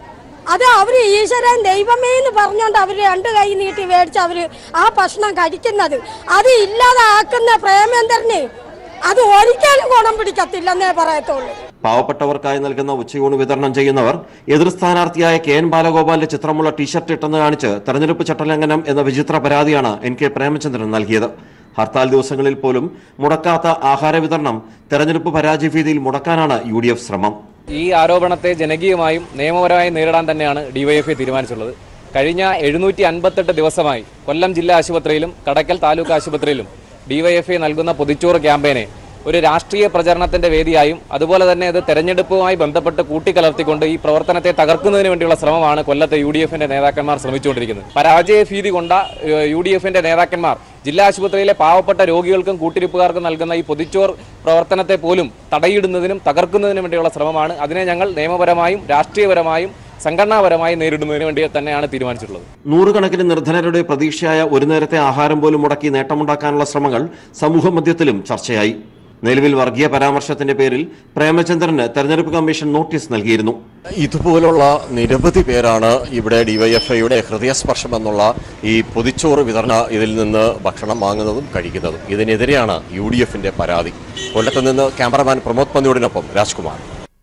അത് അവർ ഈശ്വരൻ ദൈവമേ എന്ന് പറഞ്ഞുകൊണ്ട് അവർ രണ്ട് കൈ നീട്ടി മേടിച്ച് അവർ ആ ഭക്ഷണം കഴിക്കുന്നത് അത് ഇല്ലാതാക്കുന്ന പ്രേമേന്ദ്രന് അത് ഒരിക്കലും ഗുണം പിടിക്കത്തില്ലെന്നേ പറയത്തുള്ളൂ പാവപ്പെട്ടവർക്കായി നൽകുന്ന ഉച്ചയൂണ് വിതരണം ചെയ്യുന്നവർ എതിർ സ്ഥാനാർത്ഥിയായ കെ എൻ ബാലഗോപാലിന്റെ ചിത്രമുള്ള ടീഷർട്ട് ഇട്ടെന്ന് കാണിച്ച് തെരഞ്ഞെടുപ്പ് ചട്ടലംഘനം എന്ന വിചിത്ര പരാതിയാണ് എൻ കെ പ്രേമചന്ദ്രൻ നൽകിയത് ഹർത്താൽ ദിവസങ്ങളിൽ പോലും മുടക്കാത്ത ആഹാര വിതരണം തെരഞ്ഞെടുപ്പ് പരാജയ ഭീതിയിൽ മുടക്കാനാണ് യു ഡി എഫ് ശ്രമം ഈ ആരോപണത്തെ ജനകീയമായും നിയമപരമായും നേരിടാൻ തന്നെയാണ് ഡിവൈഎഫ്ഐ തീരുമാനിച്ചിട്ടുള്ളത് കഴിഞ്ഞ എഴുന്നൂറ്റി അൻപത്തെട്ട് ദിവസമായി കൊല്ലം ജില്ലാ ആശുപത്രിയിലും കടക്കൽ താലൂക്ക് ആശുപത്രിയിലും ഡിവൈഎഫ്ഐ നൽകുന്ന പൊതിച്ചോറ് ക്യാമ്പയിനെ ഒരു രാഷ്ട്രീയ പ്രചരണത്തിന്റെ വേദിയായും അതുപോലെ തന്നെ അത് തെരഞ്ഞെടുപ്പുമായി ബന്ധപ്പെട്ട് കൂട്ടിക്കലർത്തിക്കൊണ്ട് ഈ പ്രവർത്തനത്തെ തകർക്കുന്നതിന് വേണ്ടിയുള്ള ശ്രമമാണ് കൊല്ലത്തെ യു ഡി എഫിന്റെ നേതാക്കന്മാർ ശ്രമിച്ചുകൊണ്ടിരിക്കുന്നത് പരാജയ ഭീതി കൊണ്ട യു ഡി എഫിന്റെ നേതാക്കന്മാർ ജില്ലാ ആശുപത്രിയിലെ പാവപ്പെട്ട രോഗികൾക്കും കൂട്ടിരിപ്പുകാർക്കും നൽകുന്ന ഈ പൊതിച്ചോർ പ്രവർത്തനത്തെ പോലും തടയിടുന്നതിനും തകർക്കുന്നതിനും വേണ്ടിയുള്ള ശ്രമമാണ് അതിനെ ഞങ്ങൾ നിയമപരമായും രാഷ്ട്രീയപരമായും സംഘടനാപരമായി നേരിടുന്നതിന് വേണ്ടി തന്നെയാണ് തീരുമാനിച്ചിട്ടുള്ളത് നൂറുകണക്കിന് നിർധനരുടെ പ്രതീക്ഷയായ ഒരു നേരത്തെ ആഹാരം പോലും മുടക്കി നേട്ടമുണ്ടാക്കാനുള്ള ശ്രമങ്ങൾ സമൂഹ മധ്യത്തിലും ചർച്ചയായി നിലവിൽ വർഗീയ പരാമർശത്തിന്റെ പേരിൽ പ്രേമചന്ദ്രന് തെരഞ്ഞെടുപ്പ് കമ്മീഷൻ നോട്ടീസ് നൽകിയിരുന്നു ഇതുപോലുള്ള നിരവധി പേരാണ് ഇവിടെ ഡിവൈഎഫ്ഐയുടെ ഹൃദയസ്പർശം എന്നുള്ള ഈ പൊതിച്ചോറ് വിതരണ ഇതിൽ നിന്ന് ഭക്ഷണം വാങ്ങുന്നതും കഴിക്കുന്നതും ഇതിനെതിരെയാണ് യു ഡി എഫിന്റെ പരാതി കൊല്ലത്ത് നിന്ന് ക്യാമറമാൻ പ്രമോദ് പന്തിയോടിനൊപ്പം രാജ്കുമാർ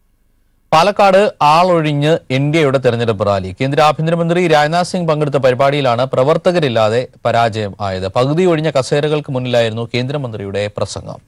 പാലക്കാട് ആളൊഴിഞ്ഞ് ഇന്ത്യയുടെ തെരഞ്ഞെടുപ്പ് റാലി കേന്ദ്ര ആഭ്യന്തരമന്ത്രി രാജ്നാഥ് സിംഗ് പങ്കെടുത്ത പരിപാടിയിലാണ് പ്രവർത്തകരില്ലാതെ പരാജയം ആയത് പകുതി ഒഴിഞ്ഞ കസേരകൾക്ക് മുന്നിലായിരുന്നു കേന്ദ്രമന്ത്രിയുടെ പ്രസംഗം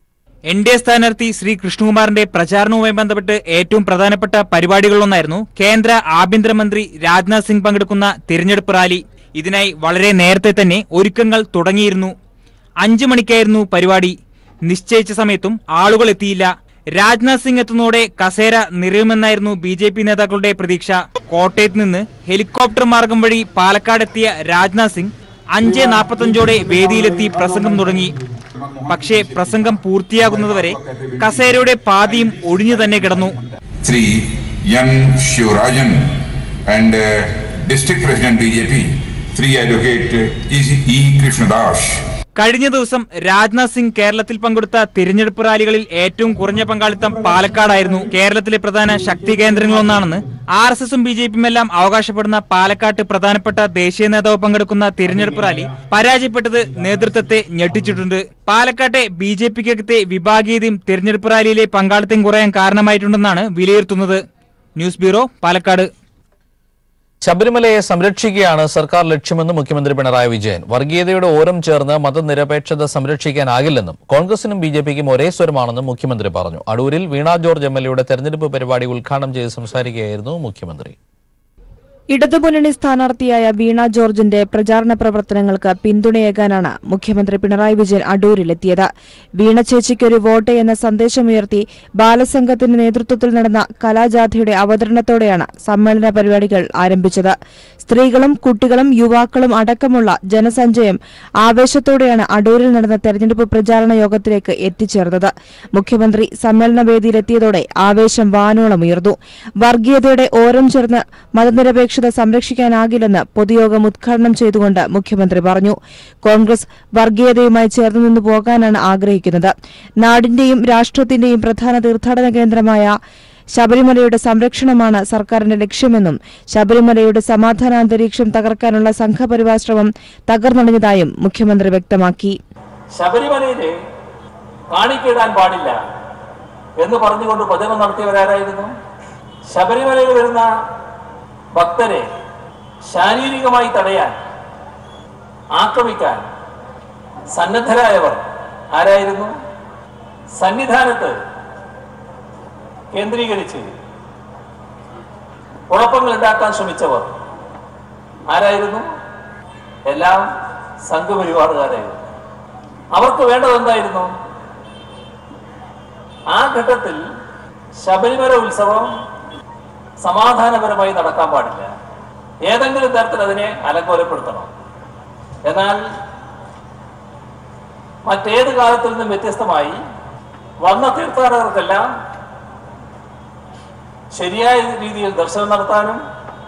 എൻ ഡി എ സ്ഥാനാർത്ഥി ശ്രീ കൃഷ്ണകുമാറിന്റെ പ്രചാരണവുമായി ബന്ധപ്പെട്ട് ഏറ്റവും പ്രധാനപ്പെട്ട പരിപാടികളിലൊന്നായിരുന്നു കേന്ദ്ര ആഭ്യന്തരമന്ത്രി രാജ്നാഥ് സിംഗ് പങ്കെടുക്കുന്ന തിരഞ്ഞെടുപ്പ് റാലി ഇതിനായി വളരെ നേരത്തെ തന്നെ ഒരുക്കങ്ങൾ തുടങ്ങിയിരുന്നു അഞ്ചു മണിക്കായിരുന്നു പരിപാടി നിശ്ചയിച്ച സമയത്തും ആളുകൾ എത്തിയില്ല രാജ്നാഥ് സിംഗ് എത്തുന്നതോടെ കസേര നിറയുമെന്നായിരുന്നു ബി ജെ പി നേതാക്കളുടെ പ്രതീക്ഷ കോട്ടയത്ത് നിന്ന് ഹെലികോപ്റ്റർ മാർഗം വഴി പാലക്കാടെത്തിയ രാജ്നാഥ് സിംഗ് അഞ്ച് നാൽപ്പത്തഞ്ചോടെ വേദിയിലെത്തി പ്രസംഗം തുടങ്ങി പക്ഷേ പ്രസംഗം പൂർത്തിയാകുന്നതുവരെ കസേരയുടെ പാതിയും ഒഴിഞ്ഞു തന്നെ കിടന്നു Sri Yan Shivrajan and uh, District President BJP, Sri Advocate uh, E. Krishnadas. കഴിഞ്ഞ ദിവസം രാജ്നാഥ് സിംഗ് കേരളത്തിൽ പങ്കെടുത്ത തിരഞ്ഞെടുപ്പ് റാലികളിൽ ഏറ്റവും കുറഞ്ഞ പങ്കാളിത്തം പാലക്കാടായിരുന്നു കേരളത്തിലെ പ്രധാന ശക്തി കേന്ദ്രങ്ങളൊന്നാണെന്ന് ആർ എസ് എസും ബി ജെ പിയും എല്ലാം അവകാശപ്പെടുന്ന പാലക്കാട്ട് പ്രധാനപ്പെട്ട ദേശീയ നേതാവ് പങ്കെടുക്കുന്ന തിരഞ്ഞെടുപ്പ് റാലി പരാജയപ്പെട്ടത് നേതൃത്വത്തെ ഞെട്ടിച്ചിട്ടുണ്ട് പാലക്കാട്ടെ ബി ജെ പിക്കകത്തെ വിഭാഗീയതയും തിരഞ്ഞെടുപ്പ് റാലിയിലെ പങ്കാളിത്തം കുറയാൻ കാരണമായിട്ടുണ്ടെന്നാണ് വിലയിരുത്തുന്നത് ന്യൂസ് ബ്യൂറോ പാലക്കാട് ശബരിമലയെ സംരക്ഷിക്കുകയാണ് സർക്കാർ ലക്ഷ്യമെന്ന് മുഖ്യമന്ത്രി പിണറായി വിജയൻ വർഗീയതയുടെ ഓരം ചേർന്ന് മതനിരപേക്ഷത സംരക്ഷിക്കാനാകില്ലെന്നും കോൺഗ്രസിനും ബി ജെ പിക്കും ഒരേ സ്വരമാണെന്നും മുഖ്യമന്ത്രി പറഞ്ഞു അടൂരിൽ വീണ ജോർജ് എം എൽ എയുടെ തെരഞ്ഞെടുപ്പ് പരിപാടി ഉദ്ഘാടനം ചെയ്ത് സംസാരിക്കുകയായിരുന്നു മുഖ്യമന്ത്രി ഇടതുമുന്നണി സ്ഥാനാർത്ഥിയായ വീണ ജോർജിന്റെ പ്രചാരണ പ്രവർത്തനങ്ങൾക്ക് പിന്തുണയേകാനാണ് മുഖ്യമന്ത്രി പിണറായി വിജയൻ അടൂരിലെത്തിയത് വീണ ചേച്ചിക്കൊരു വോട്ട് എന്ന സന്ദേശമുയർത്തി ബാലസംഘത്തിന്റെ നേതൃത്വത്തിൽ നടന്ന കലാജാഥയുടെ അവതരണത്തോടെയാണ് സമ്മേളന പരിപാടികൾ ആരംഭിച്ചത് സ്ത്രീകളും കുട്ടികളും യുവാക്കളും അടക്കമുള്ള ജനസഞ്ചയം ആവേശത്തോടെയാണ് അടൂരിൽ നടന്ന തെരഞ്ഞെടുപ്പ് പ്രചാരണ യോഗത്തിലേക്ക് എത്തിച്ചേർന്നത് മുഖ്യമന്ത്രി സമ്മേളന വേദിയിലെത്തിയതോടെ ആവേശം വാനോളമുയർന്നു വർഗീയതയുടെ ഓരം ചേർന്ന് മതനിരപേക്ഷ നിഷ്പക്ഷത സംരക്ഷിക്കാനാകില്ലെന്ന് പൊതുയോഗം ഉദ്ഘാടനം ചെയ്തുകൊണ്ട് മുഖ്യമന്ത്രി പറഞ്ഞു കോൺഗ്രസ് വർഗീയതയുമായി ചേർന്നു നിന്നു പോകാനാണ് ആഗ്രഹിക്കുന്നത് നാടിന്റെയും രാഷ്ട്രത്തിന്റെയും പ്രധാന തീർത്ഥാടന കേന്ദ്രമായ ശബരിമലയുടെ സംരക്ഷണമാണ് സർക്കാരിന്റെ ലക്ഷ്യമെന്നും ശബരിമലയുടെ സമാധാനാന്തരീക്ഷം തകർക്കാനുള്ള സംഘപരിവാർ ശ്രമം തകർന്നടഞ്ഞതായും മുഖ്യമന്ത്രി വ്യക്തമാക്കി ശബരിമലയില് കാണിക്കിടാൻ പാടില്ല എന്ന് പറഞ്ഞുകൊണ്ട് പ്രചരണം നടത്തിയവരാരായിരുന്നു ശബരിമലയിൽ വരുന്ന ഭക്തരെ ശാരീരികമായി തടയാൻ ആക്രമിക്കാൻ സന്നദ്ധരായവർ ആരായിരുന്നു സന്നിധാനത്ത് കേന്ദ്രീകരിച്ച് കുഴപ്പങ്ങൾ ഉണ്ടാക്കാൻ ശ്രമിച്ചവർ ആരായിരുന്നു എല്ലാം സംഘപരിവാറുകാരായിരുന്നു അവർക്ക് വേണ്ടത് എന്തായിരുന്നു ആ ഘട്ടത്തിൽ ശബരിമല ഉത്സവം സമാധാനപരമായി നടക്കാൻ പാടില്ല ഏതെങ്കിലും തരത്തിൽ അതിനെ അലങ്കോലപ്പെടുത്തണം എന്നാൽ മറ്റേത് കാലത്തിൽ നിന്നും വ്യത്യസ്തമായി വന്ന തീർത്ഥാടകർക്കെല്ലാം ശരിയായ രീതിയിൽ ദർശനം നടത്താനും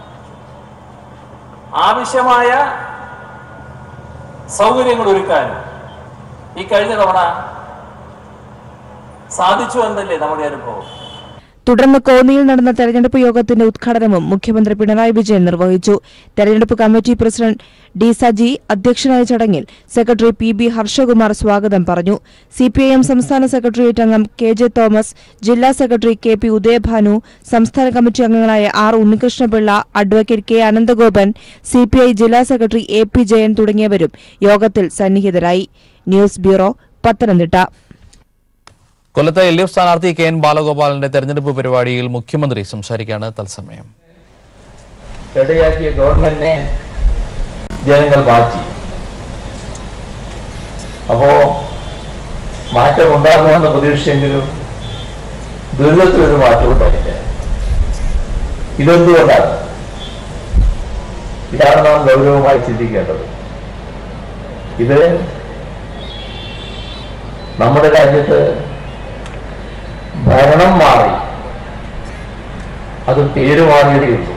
ആവശ്യമായ സൗകര്യങ്ങൾ ഒരുക്കാനും ഈ കഴിഞ്ഞ തവണ സാധിച്ചു എന്നല്ലേ നമ്മുടെ അനുഭവം തുടർന്ന് കോന്നിയിൽ നടന്ന തെരഞ്ഞെടുപ്പ് യോഗത്തിന്റെ ഉദ്ഘാടനവും മുഖ്യമന്ത്രി പിണറായി വിജയൻ നിർവഹിച്ചു തെരഞ്ഞെടുപ്പ് കമ്മിറ്റി പ്രസിഡന്റ് ഡി സജി അധ്യക്ഷനായ ചടങ്ങിൽ സെക്രട്ടറി പി ബി ഹർഷകുമാർ സ്വാഗതം പറഞ്ഞു സിപിഐഎം സംസ്ഥാന സെക്രട്ടേറിയറ്റ് അംഗം കെ ജെ തോമസ് ജില്ലാ സെക്രട്ടറി കെ പി ഉദയഭാനു സംസ്ഥാന കമ്മിറ്റി അംഗങ്ങളായ R Unnikrishnapillai advocate K Ananthagopan CPI ജില്ലാ സെക്രട്ടറി എ പി ജയൻ തുടങ്ങിയവരും യോഗത്തിൽ സന്നിഹിതരായി ന്യൂസ് ബ്യൂറോ പത്തനംതിട്ട കൊല്ലത്തെ എൽ ഡി എഫ് സ്ഥാനാർത്ഥി കെ എൻ ബാലഗോപാലന്റെ തെരഞ്ഞെടുപ്പ് പരിപാടിയിൽ മുഖ്യമന്ത്രി സംസാരിക്കുകയാണ് തത്സമയം ഇടയാക്കിയ ഗവൺമെന്റിനെ ജനങ്ങൾ മാറ്റി അപ്പോ മാറ്റം ഉണ്ടാകുമെന്ന പ്രതീക്ഷയെങ്കിലും ദുരിതത്തിലൊരു മാറ്റം ഉണ്ടായില്ല ഇതെന്തുകൊണ്ടാണ് ഇതാണ് നാം ഗൗരവമായി ചിന്തിക്കേണ്ടത് ഇത് നമ്മുടെ രാജ്യത്ത് ഭരണം മാറി അത് പേര് മാറിയതേ ഉള്ളൂ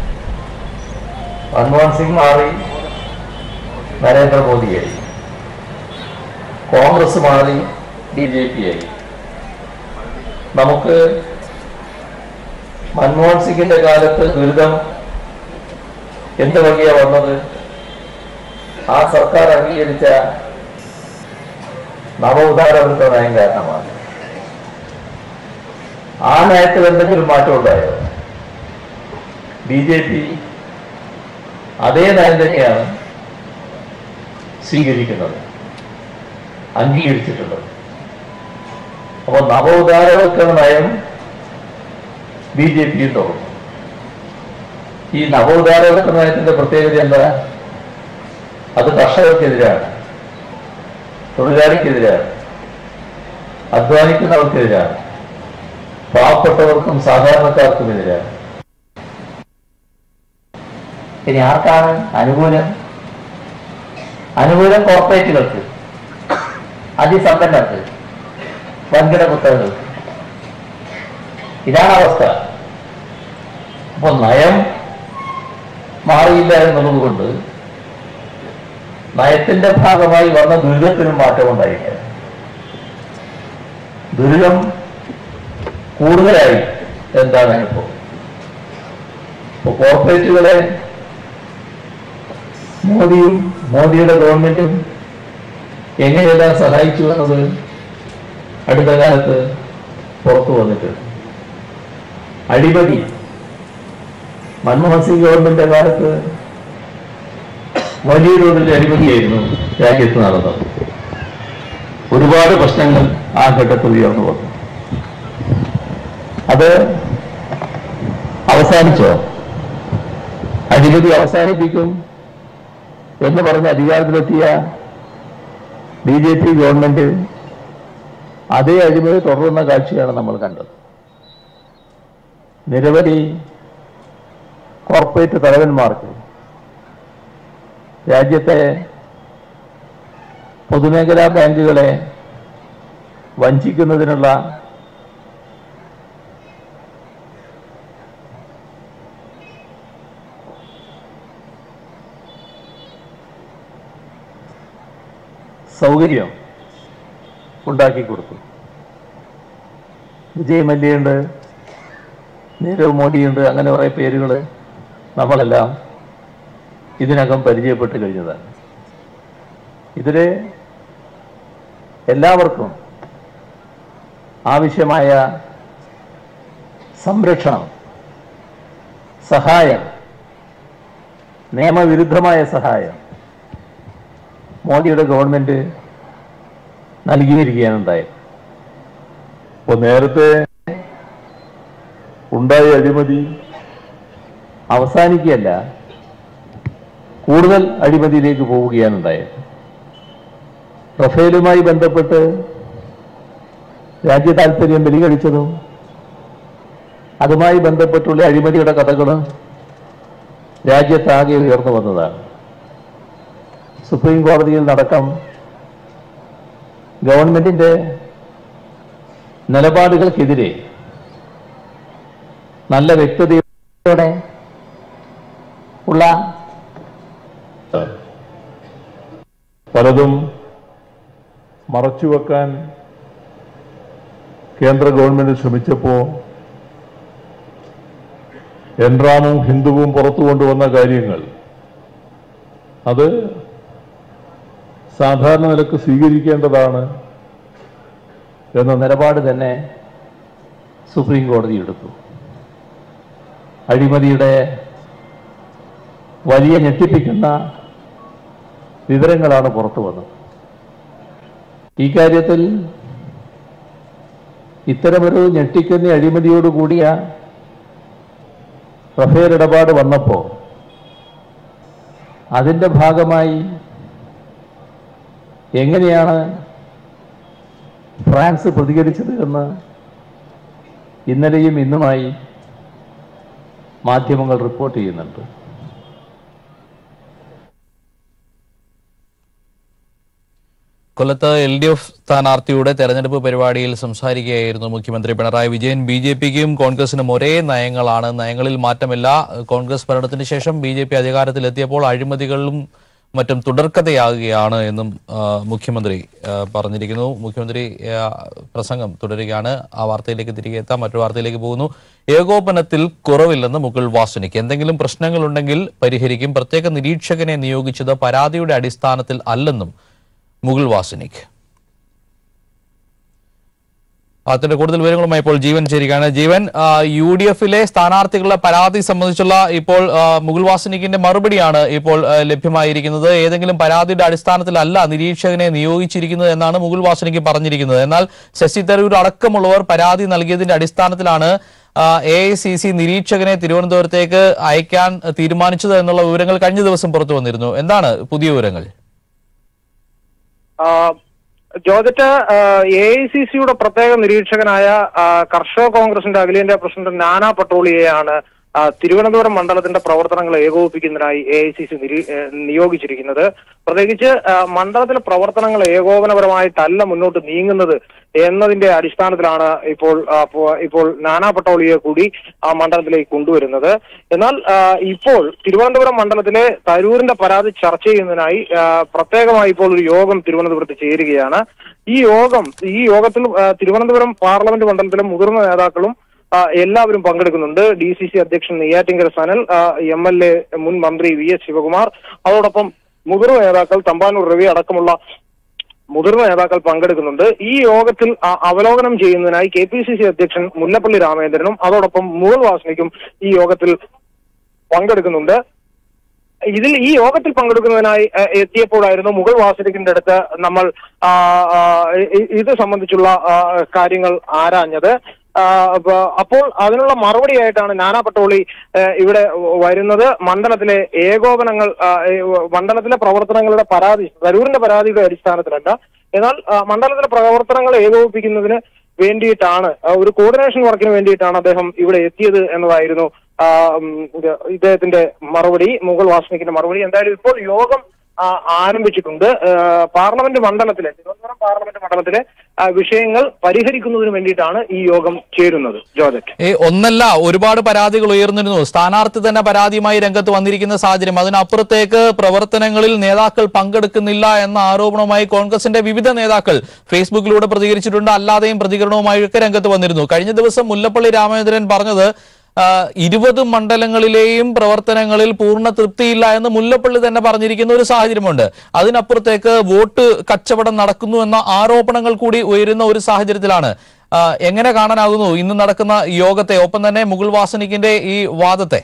മൻമോഹൻ സിംഗ് മാറി നരേന്ദ്രമോദിയായി കോൺഗ്രസ് മാറി ബി ജെ പി ആയി നമുക്ക് മൻമോഹൻ സിംഗിന്റെ കാലത്ത് ദുരിതം എന്ത് വകയാ വന്നത് ആ സർക്കാർ അംഗീകരിച്ച നവോദാരവൃത്ത നയം കാരണമാണ് ആ നയത്തിൽ എന്തെങ്കിലും മാറ്റം ഉണ്ടായോ ബി ജെ പി അതേ നയം തന്നെയാണ് സ്വീകരിക്കുന്നത് അംഗീകരിച്ചിട്ടുള്ളത് അപ്പോൾ നവോദാരവൽക്കരണ നയം ബി ജെ പിയും തുടങ്ങും ഈ നവോദാരവൽക്കരണ നയത്തിന്റെ പ്രത്യേകത എന്താ അത് കർഷകർക്കെതിരാണ് തൊഴിലാളിക്കെതിരാണ് അധ്വാനിക്കുന്നവർക്കെതിരാണ് പാവപ്പെട്ടവർക്കും സാധാരണക്കാർക്കും എതിരാണ് ഇനി ആർക്കാണ് അനുകൂലം അനുകൂലം കോർപ്പറേറ്റുകൾക്ക് അതിസമ്പന്നർക്ക് വൻകിട കുത്തകൾക്ക് ഇതാണ് അവസ്ഥ അപ്പൊ നയം മാറിയില്ല എന്നുള്ളത് കൊണ്ട് നയത്തിന്റെ ഭാഗമായി വന്ന ദുരിതത്തിനും മാറ്റമുണ്ടായില്ല ദുരിതം കൂടുതലായി എന്താണ് ഇപ്പോൾ ഇപ്പൊ കോർപ്പറേറ്റുകളെ മോദിയും മോദിയുടെ ഗവൺമെന്റും എങ്ങനെയെല്ലാം സഹായിച്ചു എന്നത് അടുത്ത കാലത്ത് പുറത്തു വന്നിട്ടുണ്ട് അടിപടി മൻമോഹൻ സിംഗ് ഗവൺമെന്റിന്റെ കാലത്ത് വലിയ തോതിൽ അഴിമതിയായിരുന്നു രാജ്യത്ത് നടന്നത് ഒരുപാട് പ്രശ്നങ്ങൾ ആ ഘട്ടത്തിൽ ഉയർന്നു വന്നു അത് അവസാനിച്ചോ അഴിമതി അവസാനിപ്പിക്കും എന്ന് പറഞ്ഞ് അധികാരത്തിലെത്തിയ ബി ജെ പി ഗവൺമെന്റ് അതേ അഴിമതി തുടരുന്ന കാഴ്ചയാണ് നമ്മൾ കണ്ടത് നിരവധി കോർപ്പറേറ്റ് തലവന്മാർക്ക് രാജ്യത്തെ പൊതുമേഖലാ ബാങ്കുകളെ വഞ്ചിക്കുന്നതിനുള്ള സൗകര്യം ഉണ്ടാക്കി കൊടുത്തു വിജയ് മല്യയുണ്ട് നീരവ് മോദിയുണ്ട് അങ്ങനെ കുറേ പേരുകൾ നമ്മളെല്ലാം ഇതിനകം പരിചയപ്പെട്ട് കഴിഞ്ഞതാണ് ഇതില് എല്ലാവർക്കും ആവശ്യമായ സംരക്ഷണം സഹായം നിയമവിരുദ്ധമായ സഹായം മോദിയുടെ ഗവൺമെന്റ് നൽകിയിരിക്കുകയാണ് ഉണ്ടായത് അപ്പോൾ നേരത്തെ ഉണ്ടായ അഴിമതി അവസാനിക്കുകയല്ല കൂടുതൽ അഴിമതിയിലേക്ക് പോവുകയാണ് ഉണ്ടായത് റഫേലുമായി ബന്ധപ്പെട്ട് രാജ്യ താല്പര്യം ബലികഴിച്ചതും അതുമായി ബന്ധപ്പെട്ടുള്ള അഴിമതിയുടെ കഥകളും രാജ്യത്താകെ ഉയർന്നു വന്നതാണ് സുപ്രീം കോടതിയിൽ നടക്കം ഗവൺമെന്റിന്റെ നിലപാടുകൾക്കെതിരെ നല്ല വ്യക്തതയോടെ ഉള്ള പലതും മറച്ചുവെക്കാൻ കേന്ദ്ര ഗവൺമെന്റ് ശ്രമിച്ചപ്പോ എൻറാമും ഹിന്ദുവും പുറത്തു കൊണ്ടുവന്ന കാര്യങ്ങൾ അത് സാധാരണ നിലക്ക് സ്വീകരിക്കേണ്ടതാണ് എന്ന നിലപാട് തന്നെ സുപ്രീം കോടതി എടുത്തു അഴിമതിയുടെ വലിയ ഞെട്ടിപ്പിക്കുന്ന വിവരങ്ങളാണ് പുറത്തു വന്നത് ഈ കാര്യത്തിൽ ഇത്തരമൊരു ഞെട്ടിക്കുന്ന അഴിമതിയോടുകൂടിയ റഫേൽ ഇടപാട് വന്നപ്പോൾ അതിൻ്റെ ഭാഗമായി എങ്ങനെയാണ് ഫ്രാൻസ് പ്രതികരിച്ചത് എന്ന് ഇന്നലെയും ഇന്നുമായി മാധ്യമങ്ങൾ റിപ്പോർട്ട് ചെയ്യുന്നുണ്ട് കൊല്ലത്ത് എൽ ഡി എഫ് സ്ഥാനാർത്ഥിയുടെ തെരഞ്ഞെടുപ്പ് പരിപാടിയിൽ സംസാരിക്കുകയായിരുന്നു മുഖ്യമന്ത്രി പിണറായി വിജയൻ ബി ജെ പിക്കും കോൺഗ്രസിനും ഒരേ നയങ്ങളാണ് നയങ്ങളിൽ മാറ്റമില്ല കോൺഗ്രസ് ഭരണത്തിന് ശേഷം ബി ജെ പി അധികാരത്തിലെത്തിയപ്പോൾ അഴിമതികളും മറ്റും തുടർക്കഥയാകുകയാണ് എന്നും ആ, മുഖ്യമന്ത്രി ആ, പറഞ്ഞിരിക്കുന്നു മുഖ്യമന്ത്രി ആ, പ്രസംഗം തുടരുകയാണ് ആ വാർത്തയിലേക്ക് തിരികെ എത്താം മറ്റു വാർത്തയിലേക്ക് പോകുന്നു ഏകോപനത്തിൽ കുറവില്ലെന്ന് മുകുൾ വാസനിക്ക് എന്തെങ്കിലും പ്രശ്നങ്ങളുണ്ടെങ്കിൽ പരിഹരിക്കും പ്രത്യേക നിരീക്ഷകനെ നിയോഗിച്ചത് പരാതിയുടെ അടിസ്ഥാനത്തിൽ അല്ലെന്നും മുകുൾ വാസനിക് അതിന്റെ കൂടുതൽ വിവരങ്ങളുമായി ഇപ്പോൾ ജീവൻ ചേരുകയാണ് ജീവൻ ആ, യു ഡി എഫിലെ സ്ഥാനാർത്ഥികളുടെ പരാതി സംബന്ധിച്ചുള്ള ഇപ്പോൾ ആ, മുകുൾ വാസനിക്കിന്റെ മറുപടിയാണ് ഇപ്പോൾ ആ, ലഭ്യമായിരിക്കുന്നത് ഏതെങ്കിലും പരാതിയുടെ അടിസ്ഥാനത്തിലല്ല നിരീക്ഷകനെ നിയോഗിച്ചിരിക്കുന്നത് എന്നാണ് മുകുൾ വാസനിക്ക് പറഞ്ഞിരിക്കുന്നത് എന്നാൽ ശശി തരൂർ അടക്കമുള്ളവർ പരാതി നൽകിയതിന്റെ അടിസ്ഥാനത്തിലാണ് എ ഐ സി സി നിരീക്ഷകനെ തിരുവനന്തപുരത്തേക്ക് അയക്കാൻ തീരുമാനിച്ചത് എന്നുള്ള വിവരങ്ങൾ കഴിഞ്ഞ ദിവസം പുറത്തു വന്നിരുന്നു എന്താണ് പുതിയ വിവരങ്ങൾ ആ, ജോർജറ്റ് എ ഐ സി സിയുടെ പ്രത്യേക നിരീക്ഷകനായ ആ, കർഷക കോൺഗ്രസിന്റെ അഖിലേന്ത്യാ പ്രസിഡന്റ് നാനാ പട്ടോളിയെയാണ് ആ, തിരുവനന്തപുരം മണ്ഡലത്തിന്റെ പ്രവർത്തനങ്ങൾ ഏകോപിപ്പിക്കുന്നതിനായി എ ഐ സി സി നിയോഗിച്ചിരിക്കുന്നത് പ്രത്യേകിച്ച് ആ, മണ്ഡലത്തിലെ പ്രവർത്തനങ്ങൾ ഏകോപനപരമായിട്ടല്ല മുന്നോട്ട് നീങ്ങുന്നത് എന്നതിന്റെ അടിസ്ഥാനത്തിലാണ് ഇപ്പോൾ ആ, പോ- ഇപ്പോൾ നാനാ പട്ടോളിയെ കൂടി ആ മണ്ഡലത്തിലേക്ക് കൊണ്ടുവരുന്നത് എന്നാൽ ആ, ഇപ്പോൾ തിരുവനന്തപുരം മണ്ഡലത്തിലെ തരൂരിന്റെ പരാതി ചർച്ച ചെയ്യുന്നതിനായി ആ, പ്രത്യേകമായി ഇപ്പോൾ ഒരു യോഗം തിരുവനന്തപുരത്ത് ചേരുകയാണ് ഈ യോഗം ഈ യോഗത്തിൽ ആ, തിരുവനന്തപുരം പാർലമെന്റ് മണ്ഡലത്തിലെ മുതിർന്ന നേതാക്കളും ആ, എല്ലാവരും പങ്കെടുക്കുന്നുണ്ട് ഡി സി സി അധ്യക്ഷൻ Neyyattinkara Sanal M L A മുൻ മന്ത്രി വി എസ് ശിവകുമാർ അതോടൊപ്പം മുതിർന്ന നേതാക്കൾ തമ്പാനൂർ രവി അടക്കമുള്ള മുതിർന്ന നേതാക്കൾ പങ്കെടുക്കുന്നുണ്ട് ഈ യോഗത്തിൽ ആ, അവലോകനം ചെയ്യുന്നതിനായി കെ പി സി സി അധ്യക്ഷൻ മുല്ലപ്പള്ളി രാമചന്ദ്രനും അതോടൊപ്പം മുകൾ വാസനിക്കും ഈ യോഗത്തിൽ പങ്കെടുക്കുന്നുണ്ട് ഇതിൽ ഈ യോഗത്തിൽ പങ്കെടുക്കുന്നതിനായി എ, എത്തിയപ്പോഴായിരുന്നു മുഗൾ വാസനിക്കിന്റെ അടുത്ത് നമ്മൾ ആ, ആ, ഇ- ഇത് സംബന്ധിച്ചുള്ള ആ, കാര്യങ്ങൾ ആരാഞ്ഞത് ആ, അപ്പ- അപ്പോൾ അതിനുള്ള മറുപടിയായിട്ടാണ് നാനാ പട്ടോളി ഏ, ഇവിടെ വരുന്നത് മണ്ഡലത്തിലെ ഏകോപനങ്ങൾ ആ, ഏ, മണ്ഡലത്തിലെ പ്രവർത്തനങ്ങളുടെ പരാതി തരൂരിന്റെ പരാതിയുടെ അടിസ്ഥാനത്തിലല്ല എന്നാൽ ആ, മണ്ഡലത്തിലെ പ്രവർത്തനങ്ങൾ ഏകോപിപ്പിക്കുന്നതിന് വേണ്ടിയിട്ടാണ് ആ, ഒരു കോർഡിനേഷൻ വർക്കിന് വേണ്ടിയിട്ടാണ് അദ്ദേഹം ഇവിടെ എത്തിയത് എന്നതായിരുന്നു ആ, ഉം, ഇത് ഇദ്ദേഹത്തിന്റെ മറുപടി മുഗൾ വാസനിക്കിന്റെ മറുപടി എന്തായാലും ഇപ്പോൾ യോഗം ആ, ആരംഭിച്ചിട്ടുണ്ട് ആ, പാർലമെന്റ് മണ്ഡലത്തിലെ തിരുവനന്തപുരം പാർലമെന്റ് മണ്ഡലത്തിലെ ആ, വിഷയങ്ങൾ പരിഹരിക്കുന്നതിന് വേണ്ടിയിട്ടാണ് ഈ യോഗം ചേരുന്നത് ജോർജറ്റ് ഏ ഒന്നല്ല ഒരുപാട് പരാതികൾ ഉയർന്നിരുന്നു സ്ഥാനാർത്ഥി തന്നെ പരാതിയുമായി രംഗത്ത് വന്നിരിക്കുന്ന സാഹചര്യം അതിനപ്പുറത്തേക്ക് പ്രവർത്തനങ്ങളിൽ നേതാക്കൾ പങ്കെടുക്കുന്നില്ല എന്ന ആരോപണവുമായി കോൺഗ്രസിന്റെ വിവിധ നേതാക്കൾ ഫേസ്ബുക്കിലൂടെ പ്രതികരിച്ചിട്ടുണ്ട് അല്ലാതെയും പ്രതികരണവുമായി ഒക്കെ രംഗത്ത് വന്നിരുന്നു കഴിഞ്ഞ ദിവസം മുല്ലപ്പള്ളി രാമചന്ദ്രൻ പറഞ്ഞത് ആ, ഇരുപത് മണ്ഡലങ്ങളിലെയും പ്രവർത്തനങ്ങളിൽ പൂർണ്ണ തൃപ്തിയില്ല എന്ന് മുല്ലപ്പള്ളി തന്നെ പറഞ്ഞിരിക്കുന്ന ഒരു സാഹചര്യമുണ്ട് അതിനപ്പുറത്തേക്ക് വോട്ട് കച്ചവടം നടക്കുന്നു എന്ന ആരോപണങ്ങൾ കൂടി ഉയരുന്ന ഒരു സാഹചര്യത്തിലാണ് ആ, എങ്ങനെ കാണാനാകുന്നു ഇന്ന് നടക്കുന്ന യോഗത്തെ ഒപ്പം തന്നെ മുകുൾ വാസനിക്കിന്റെ ഈ വാദത്തെ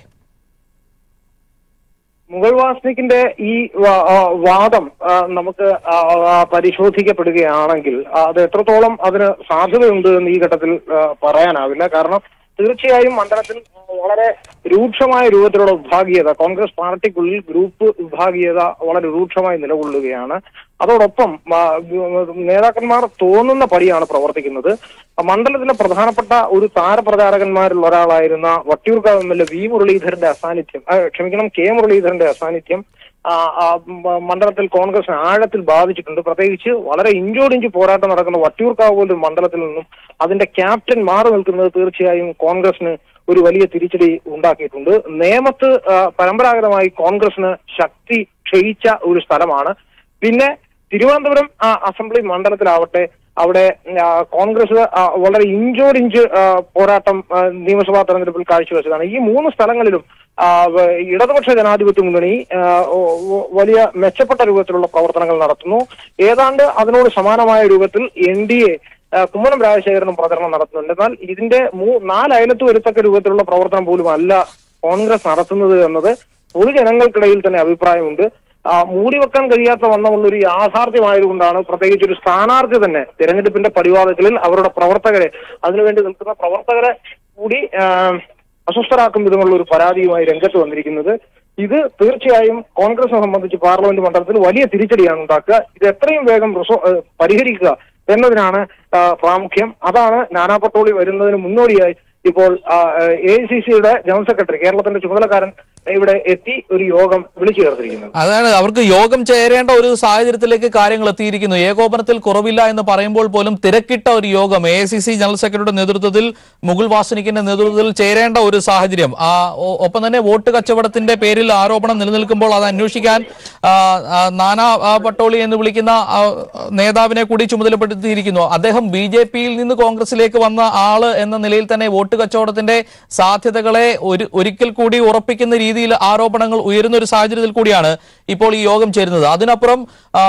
മുഗൾ വാസ്നിക്കിന്റെ ഈ വ- ആ, വാദം ആ, നമുക്ക് ആ, ആ, പരിശോധിക്കപ്പെടുകയാണെങ്കിൽ ആ, അത് എത്രത്തോളം അതിന് സാധ്യതയുണ്ട് എന്ന് ഈ ഘട്ടത്തിൽ ആ, പറയാനാവില്ല കാരണം തീർച്ചയായും മണ്ഡലത്തിൽ ആ, വളരെ രൂക്ഷമായ രൂപത്തിലുള്ള വിഭാഗീയത കോൺഗ്രസ് പാർട്ടിക്കുള്ളിൽ ഗ്രൂപ്പ് വിഭാഗീയത വളരെ രൂക്ഷമായി നിലകൊള്ളുകയാണ് അതോടൊപ്പം ആ, നേതാക്കന്മാർ തോന്നുന്ന പടിയാണ് പ്രവർത്തിക്കുന്നത് മണ്ഡലത്തിലെ പ്രധാനപ്പെട്ട ഒരു താരപ്രചാരകന്മാരിൽ ഒരാളായിരുന്ന Vattiyoorkavu M L A V മുരളീധരന്റെ അസാന്നിധ്യം ആ, ക്ഷമിക്കണം കെ മുരളീധരന്റെ അസാന്നിധ്യം ആ, ആ, മ- മണ്ഡലത്തിൽ കോൺഗ്രസിനെ ആഴത്തിൽ ബാധിച്ചിട്ടുണ്ട് പ്രത്യേകിച്ച് വളരെ ഇഞ്ചോടിഞ്ച് പോരാട്ടം നടക്കുന്ന വട്ടിയൂർക്കാവ് പോലൊരു മണ്ഡലത്തിൽ നിന്നും അതിന്റെ ക്യാപ്റ്റൻ മാറി നിൽക്കുന്നത് തീർച്ചയായും കോൺഗ്രസിന് ഒരു വലിയ തിരിച്ചടി ഉണ്ടാക്കിയിട്ടുണ്ട് നേമത്ത് ആ, പരമ്പരാഗതമായി കോൺഗ്രസിന് ശക്തി ക്ഷയിച്ച ഒരു സ്ഥലമാണ് പിന്നെ തിരുവനന്തപുരം ആ, അസംബ്ലി മണ്ഡലത്തിലാവട്ടെ അവിടെ ആ, കോൺഗ്രസ് ആ, വളരെ ഇഞ്ചോടിഞ്ച് ആ, പോരാട്ടം ആ, നിയമസഭാ തെരഞ്ഞെടുപ്പിൽ കാഴ്ചവെച്ചതാണ് ഈ മൂന്ന് സ്ഥലങ്ങളിലും ആ, വ- ഇടതുപക്ഷ ജനാധിപത്യ മുന്നണി ആ, ഒ- ഒ- വലിയ മെച്ചപ്പെട്ട രൂപത്തിലുള്ള പ്രവർത്തനങ്ങൾ നടത്തുന്നു ഏതാണ്ട് അതിനോട് സമാനമായ രൂപത്തിൽ എൻ ഡി എ കുമ്മനം രാജശേഖരനും പ്രചരണം നടത്തുന്നുണ്ട് എന്നാൽ ഇതിന്റെ മൂ നാല് അയലത്ത് വരുത്തക്ക രൂപത്തിലുള്ള പ്രവർത്തനം പോലും അല്ല കോൺഗ്രസ് നടത്തുന്നത് എന്നത് പൊതുജനങ്ങൾക്കിടയിൽ തന്നെ അഭിപ്രായമുണ്ട് ആ, മൂടിവെക്കാൻ കഴിയാത്ത വണ്ണമുള്ള ഒരു യാഥാർത്ഥ്യമായതുകൊണ്ടാണ് പ്രത്യേകിച്ച് ഒരു സ്ഥാനാർത്ഥി തന്നെ തെരഞ്ഞെടുപ്പിന്റെ പടിവാദങ്ങളിൽ അവരുടെ പ്രവർത്തകരെ അതിനുവേണ്ടി നിൽക്കുന്ന പ്രവർത്തകരെ കൂടി ആ, അസ്വസ്ഥരാക്കും വിധമുള്ള ഒരു പരാതിയുമായി രംഗത്ത് വന്നിരിക്കുന്നത് ഇത് തീർച്ചയായും കോൺഗ്രസിനെ സംബന്ധിച്ച് പാർലമെന്റ് മണ്ഡലത്തിൽ വലിയ തിരിച്ചടിയാണ് ഉണ്ടാക്കുക ഇത് എത്രയും വേഗം റിസോ- ഏഹ് പരിഹരിക്കുക എന്നതിനാണ് ആ, പ്രാമുഖ്യം അതാണ് നാനാ പട്ടോളി വരുന്നതിന് മുന്നോടിയായി ഇപ്പോൾ എ ഐ സി സിയുടെ ജനറൽ സെക്രട്ടറി കേരളത്തിന്റെ ചുമതലക്കാരൻ ഇവിടെ എത്തി ഒരു യോഗം വിളിച്ചു ചേർത്തിരിക്കുന്നത് അതാണ് അവർക്ക് യോഗം ചേരേണ്ട ഒരു സാഹചര്യത്തിലേക്ക് കാര്യങ്ങൾ എത്തിയിരിക്കുന്നു ഏകോപനത്തിൽ കുറവില്ല എന്ന് പറയുമ്പോൾ പോലും തിരക്കിട്ട ഒരു യോഗം എ ജനറൽ സെക്രട്ടറിയുടെ നേതൃത്വത്തിൽ മുകുൾ വാസനിക്കിന്റെ നേതൃത്വത്തിൽ ചേരേണ്ട ഒരു സാഹചര്യം ആ, ഒ- ഒപ്പം തന്നെ വോട്ട് കച്ചവടത്തിന്റെ പേരിൽ ആരോപണം നിലനിൽക്കുമ്പോൾ അത് അന്വേഷിക്കാൻ ആ, ആ, നാനാ ആ, പട്ടോളി എന്ന് വിളിക്കുന്ന ആ, നേതാവിനെ കൂടി ചുമതലപ്പെടുത്തിയിരിക്കുന്നു അദ്ദേഹം ബി ജെ പിയിൽ നിന്ന് കോൺഗ്രസിലേക്ക് വന്ന ആള് എന്ന നിലയിൽ തന്നെ വോട്ട് കച്ചവടത്തിന്റെ സാധ്യതകളെ ഒരു ഒരിക്കൽ കൂടി ഉറപ്പിക്കുന്ന രീതിയിൽ ആരോപണങ്ങൾ ഉയരുന്ന ഒരു സാഹചര്യത്തിൽ കൂടിയാണ് ഇപ്പോൾ ഈ യോഗം ചേരുന്നത് അതിനപ്പുറം ആ,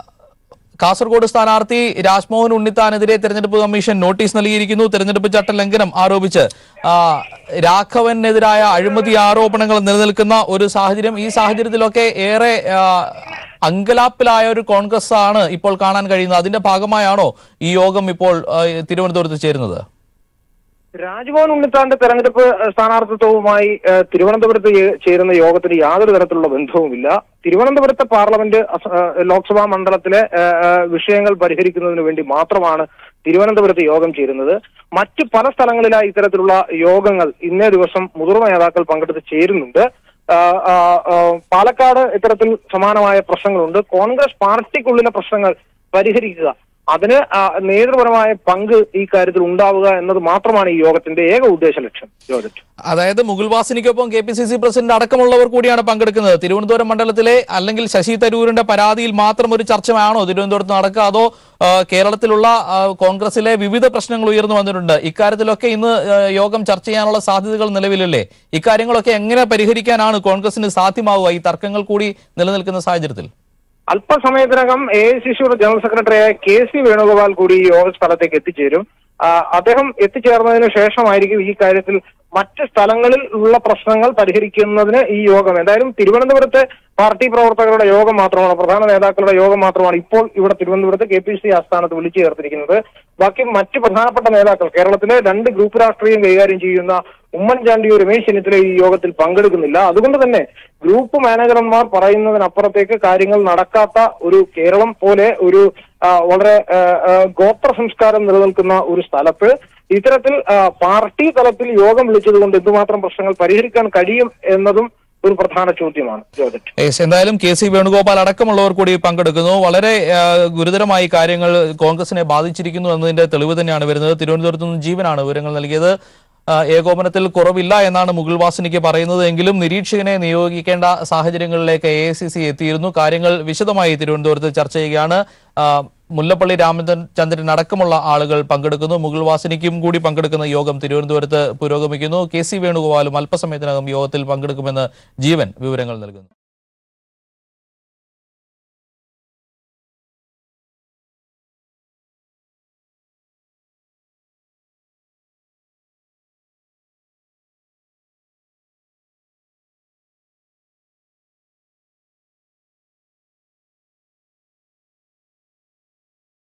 കാസർഗോഡ് സ്ഥാനാർത്ഥി രാജ്മോഹൻ ഉണ്ണിത്താനെതിരെ തെരഞ്ഞെടുപ്പ് കമ്മീഷൻ നോട്ടീസ് നൽകിയിരിക്കുന്നു തെരഞ്ഞെടുപ്പ് ചട്ട ലംഘനം ആരോപിച്ച് ആ, രാഘവനെതിരായ അഴിമതി ആരോപണങ്ങൾ നിലനിൽക്കുന്ന ഒരു സാഹചര്യം ഈ സാഹചര്യത്തിലൊക്കെ ഏറെ ആ, അങ്കലാപ്പിലായ ഒരു കോൺഗ്രസ് ആണ് ഇപ്പോൾ കാണാൻ കഴിയുന്നത് അതിന്റെ ഭാഗമായാണോ ഈ യോഗം ഇപ്പോൾ ആ, തിരുവനന്തപുരത്ത് ചേരുന്നത് രാജ്ഭവൻ ഉണ്ണിത്താന്റെ തെരഞ്ഞെടുപ്പ് ഏഹ്, സ്ഥാനാർത്ഥിത്വവുമായി ഏഹ്, തിരുവനന്തപുരത്ത് ചേ- ചേരുന്ന യോഗത്തിന് യാതൊരു തരത്തിലുള്ള ബന്ധവുമില്ല തിരുവനന്തപുരത്തെ പാർലമെന്റ് അസ- ഏഹ്, ലോക്സഭാ മണ്ഡലത്തിലെ ഏഹ്, ഏഹ്, വിഷയങ്ങൾ പരിഹരിക്കുന്നതിന് വേണ്ടി മാത്രമാണ് തിരുവനന്തപുരത്ത് യോഗം ചേരുന്നത് മറ്റു പല സ്ഥലങ്ങളിലായി ഇത്തരത്തിലുള്ള യോഗങ്ങൾ ഇന്നേ ദിവസം മുതിർന്ന നേതാക്കൾ പങ്കെടുത്ത് ചേരുന്നുണ്ട് ആഹ്, ആഹ്, ആഹ്, പാലക്കാട് ഇത്തരത്തിൽ സമാനമായ പ്രശ്നങ്ങളുണ്ട് കോൺഗ്രസ് പാർട്ടിക്കുള്ളിലെ പ്രശ്നങ്ങൾ പരിഹരിക്കുക അതിന് ആ, നേതൃപരമായ പങ്ക് ഈ കാര്യത്തിൽ ഉണ്ടാവുക എന്നത് മാത്രമാണ് ഈ യോഗത്തിന്റെ ഏക ഉദ്ദേശ ലക്ഷ്യം ജോർജറ്റ് അതായത് മുകുൾ വാസിനിക്കൊപ്പം K P C C president അടക്കമുള്ളവർ കൂടിയാണ് പങ്കെടുക്കുന്നത് തിരുവനന്തപുരം മണ്ഡലത്തിലെ അല്ലെങ്കിൽ ശശി തരൂരിന്റെ പരാതിയിൽ മാത്രം ഒരു ചർച്ചയാണോ തിരുവനന്തപുരത്ത് നടക്കുക അതോ ആ, കേരളത്തിലുള്ള ആ, കോൺഗ്രസിലെ വിവിധ പ്രശ്നങ്ങൾ ഉയർന്നു വന്നിട്ടുണ്ട് ഇക്കാര്യത്തിലൊക്കെ ഇന്ന് ആ, യോഗം ചർച്ച ചെയ്യാനുള്ള സാധ്യതകൾ നിലവിലല്ലേ ഇക്കാര്യങ്ങളൊക്കെ എങ്ങനെ പരിഹരിക്കാനാണ് കോൺഗ്രസിന് സാധ്യമാവുക ഈ തർക്കങ്ങൾ കൂടി നിലനിൽക്കുന്ന സാഹചര്യത്തിൽ അല്പസമയത്തിനകം എ ഐ സി സിയുടെ ജനറൽ സെക്രട്ടറിയായ കെ സി വേണുഗോപാൽ കൂടി ഈ യോഗ സ്ഥലത്തേക്ക് എത്തിച്ചേരും ആ, അദ്ദേഹം എത്തിച്ചേർന്നതിന് ശേഷമായിരിക്കും ഈ കാര്യത്തിൽ മറ്റ് സ്ഥലങ്ങളിൽ ഉള്ള പ്രശ്നങ്ങൾ പരിഹരിക്കുന്നതിന് ഈ യോഗം എന്തായാലും തിരുവനന്തപുരത്തെ പാർട്ടി പ്രവർത്തകരുടെ യോഗം മാത്രമാണ് പ്രധാന നേതാക്കളുടെ യോഗം മാത്രമാണ് ഇപ്പോൾ ഇവിടെ തിരുവനന്തപുരത്ത് കെ പി സി ആസ്ഥാനത്ത് വിളിച്ചു ചേർത്തിരിക്കുന്നത് ബാക്കി മറ്റ് പ്രധാനപ്പെട്ട നേതാക്കൾ കേരളത്തിലെ രണ്ട് ഗ്രൂപ്പ് രാഷ്ട്രീയം കൈകാര്യം ചെയ്യുന്ന ഉമ്മൻചാണ്ടിയോ രമേശ് ചെന്നിത്തല ഈ യോഗത്തിൽ പങ്കെടുക്കുന്നില്ല അതുകൊണ്ട് തന്നെ ഗ്രൂപ്പ് മാനേജർമാർ പറയുന്നതിനപ്പുറത്തേക്ക് കാര്യങ്ങൾ നടക്കാത്ത ഒരു കേരളം പോലെ ഒരു ആ, വളരെ ആ, ആ, ഗോത്ര സംസ്കാരം നിലനിൽക്കുന്ന ഒരു സ്ഥലത്ത് ഇത്തരത്തിൽ ആ, പാർട്ടി തലത്തിൽ യോഗം വിളിച്ചതുകൊണ്ട് എന്തുമാത്രം പ്രശ്നങ്ങൾ പരിഹരിക്കാൻ കഴിയും എന്നതും ഒരു പ്രധാന ചോദ്യമാണ് ജോർജറ്റ് യെസ് എന്തായാലും കെ സി വേണുഗോപാൽ അടക്കമുള്ളവർ കൂടി പങ്കെടുക്കുന്നു വളരെ ആ, ഗുരുതരമായി കാര്യങ്ങൾ കോൺഗ്രസിനെ ബാധിച്ചിരിക്കുന്നു എന്നതിന്റെ തെളിവ് തന്നെയാണ് വരുന്നത് തിരുവനന്തപുരത്ത് നിന്ന് ജീവനാണ് വിവരങ്ങൾ നൽകിയത് ആ, ഏകോപനത്തിൽ കുറവില്ല എന്നാണ് മുകുൾ വാസനിക്ക് പറയുന്നത് എങ്കിലും നിരീക്ഷകനെ നിയോഗിക്കേണ്ട സാഹചര്യങ്ങളിലേക്ക് എ എത്തിയിരുന്നു കാര്യങ്ങൾ വിശദമായി തിരുവനന്തപുരത്ത് ചർച്ച ചെയ്യുകയാണ് ആ, മുല്ലപ്പള്ളി രാമചന്ദ്രൻ അടക്കമുള്ള ആളുകൾ പങ്കെടുക്കുന്നു മുകുൾ വാസനിക്കും കൂടി പങ്കെടുക്കുന്ന യോഗം തിരുവനന്തപുരത്ത് പുരോഗമിക്കുന്നു കെ സി വേണുഗോപാലും അല്പസമയത്തിനകം യോഗത്തിൽ പങ്കെടുക്കുമെന്ന് ജീവൻ വിവരങ്ങൾ നൽകുന്നു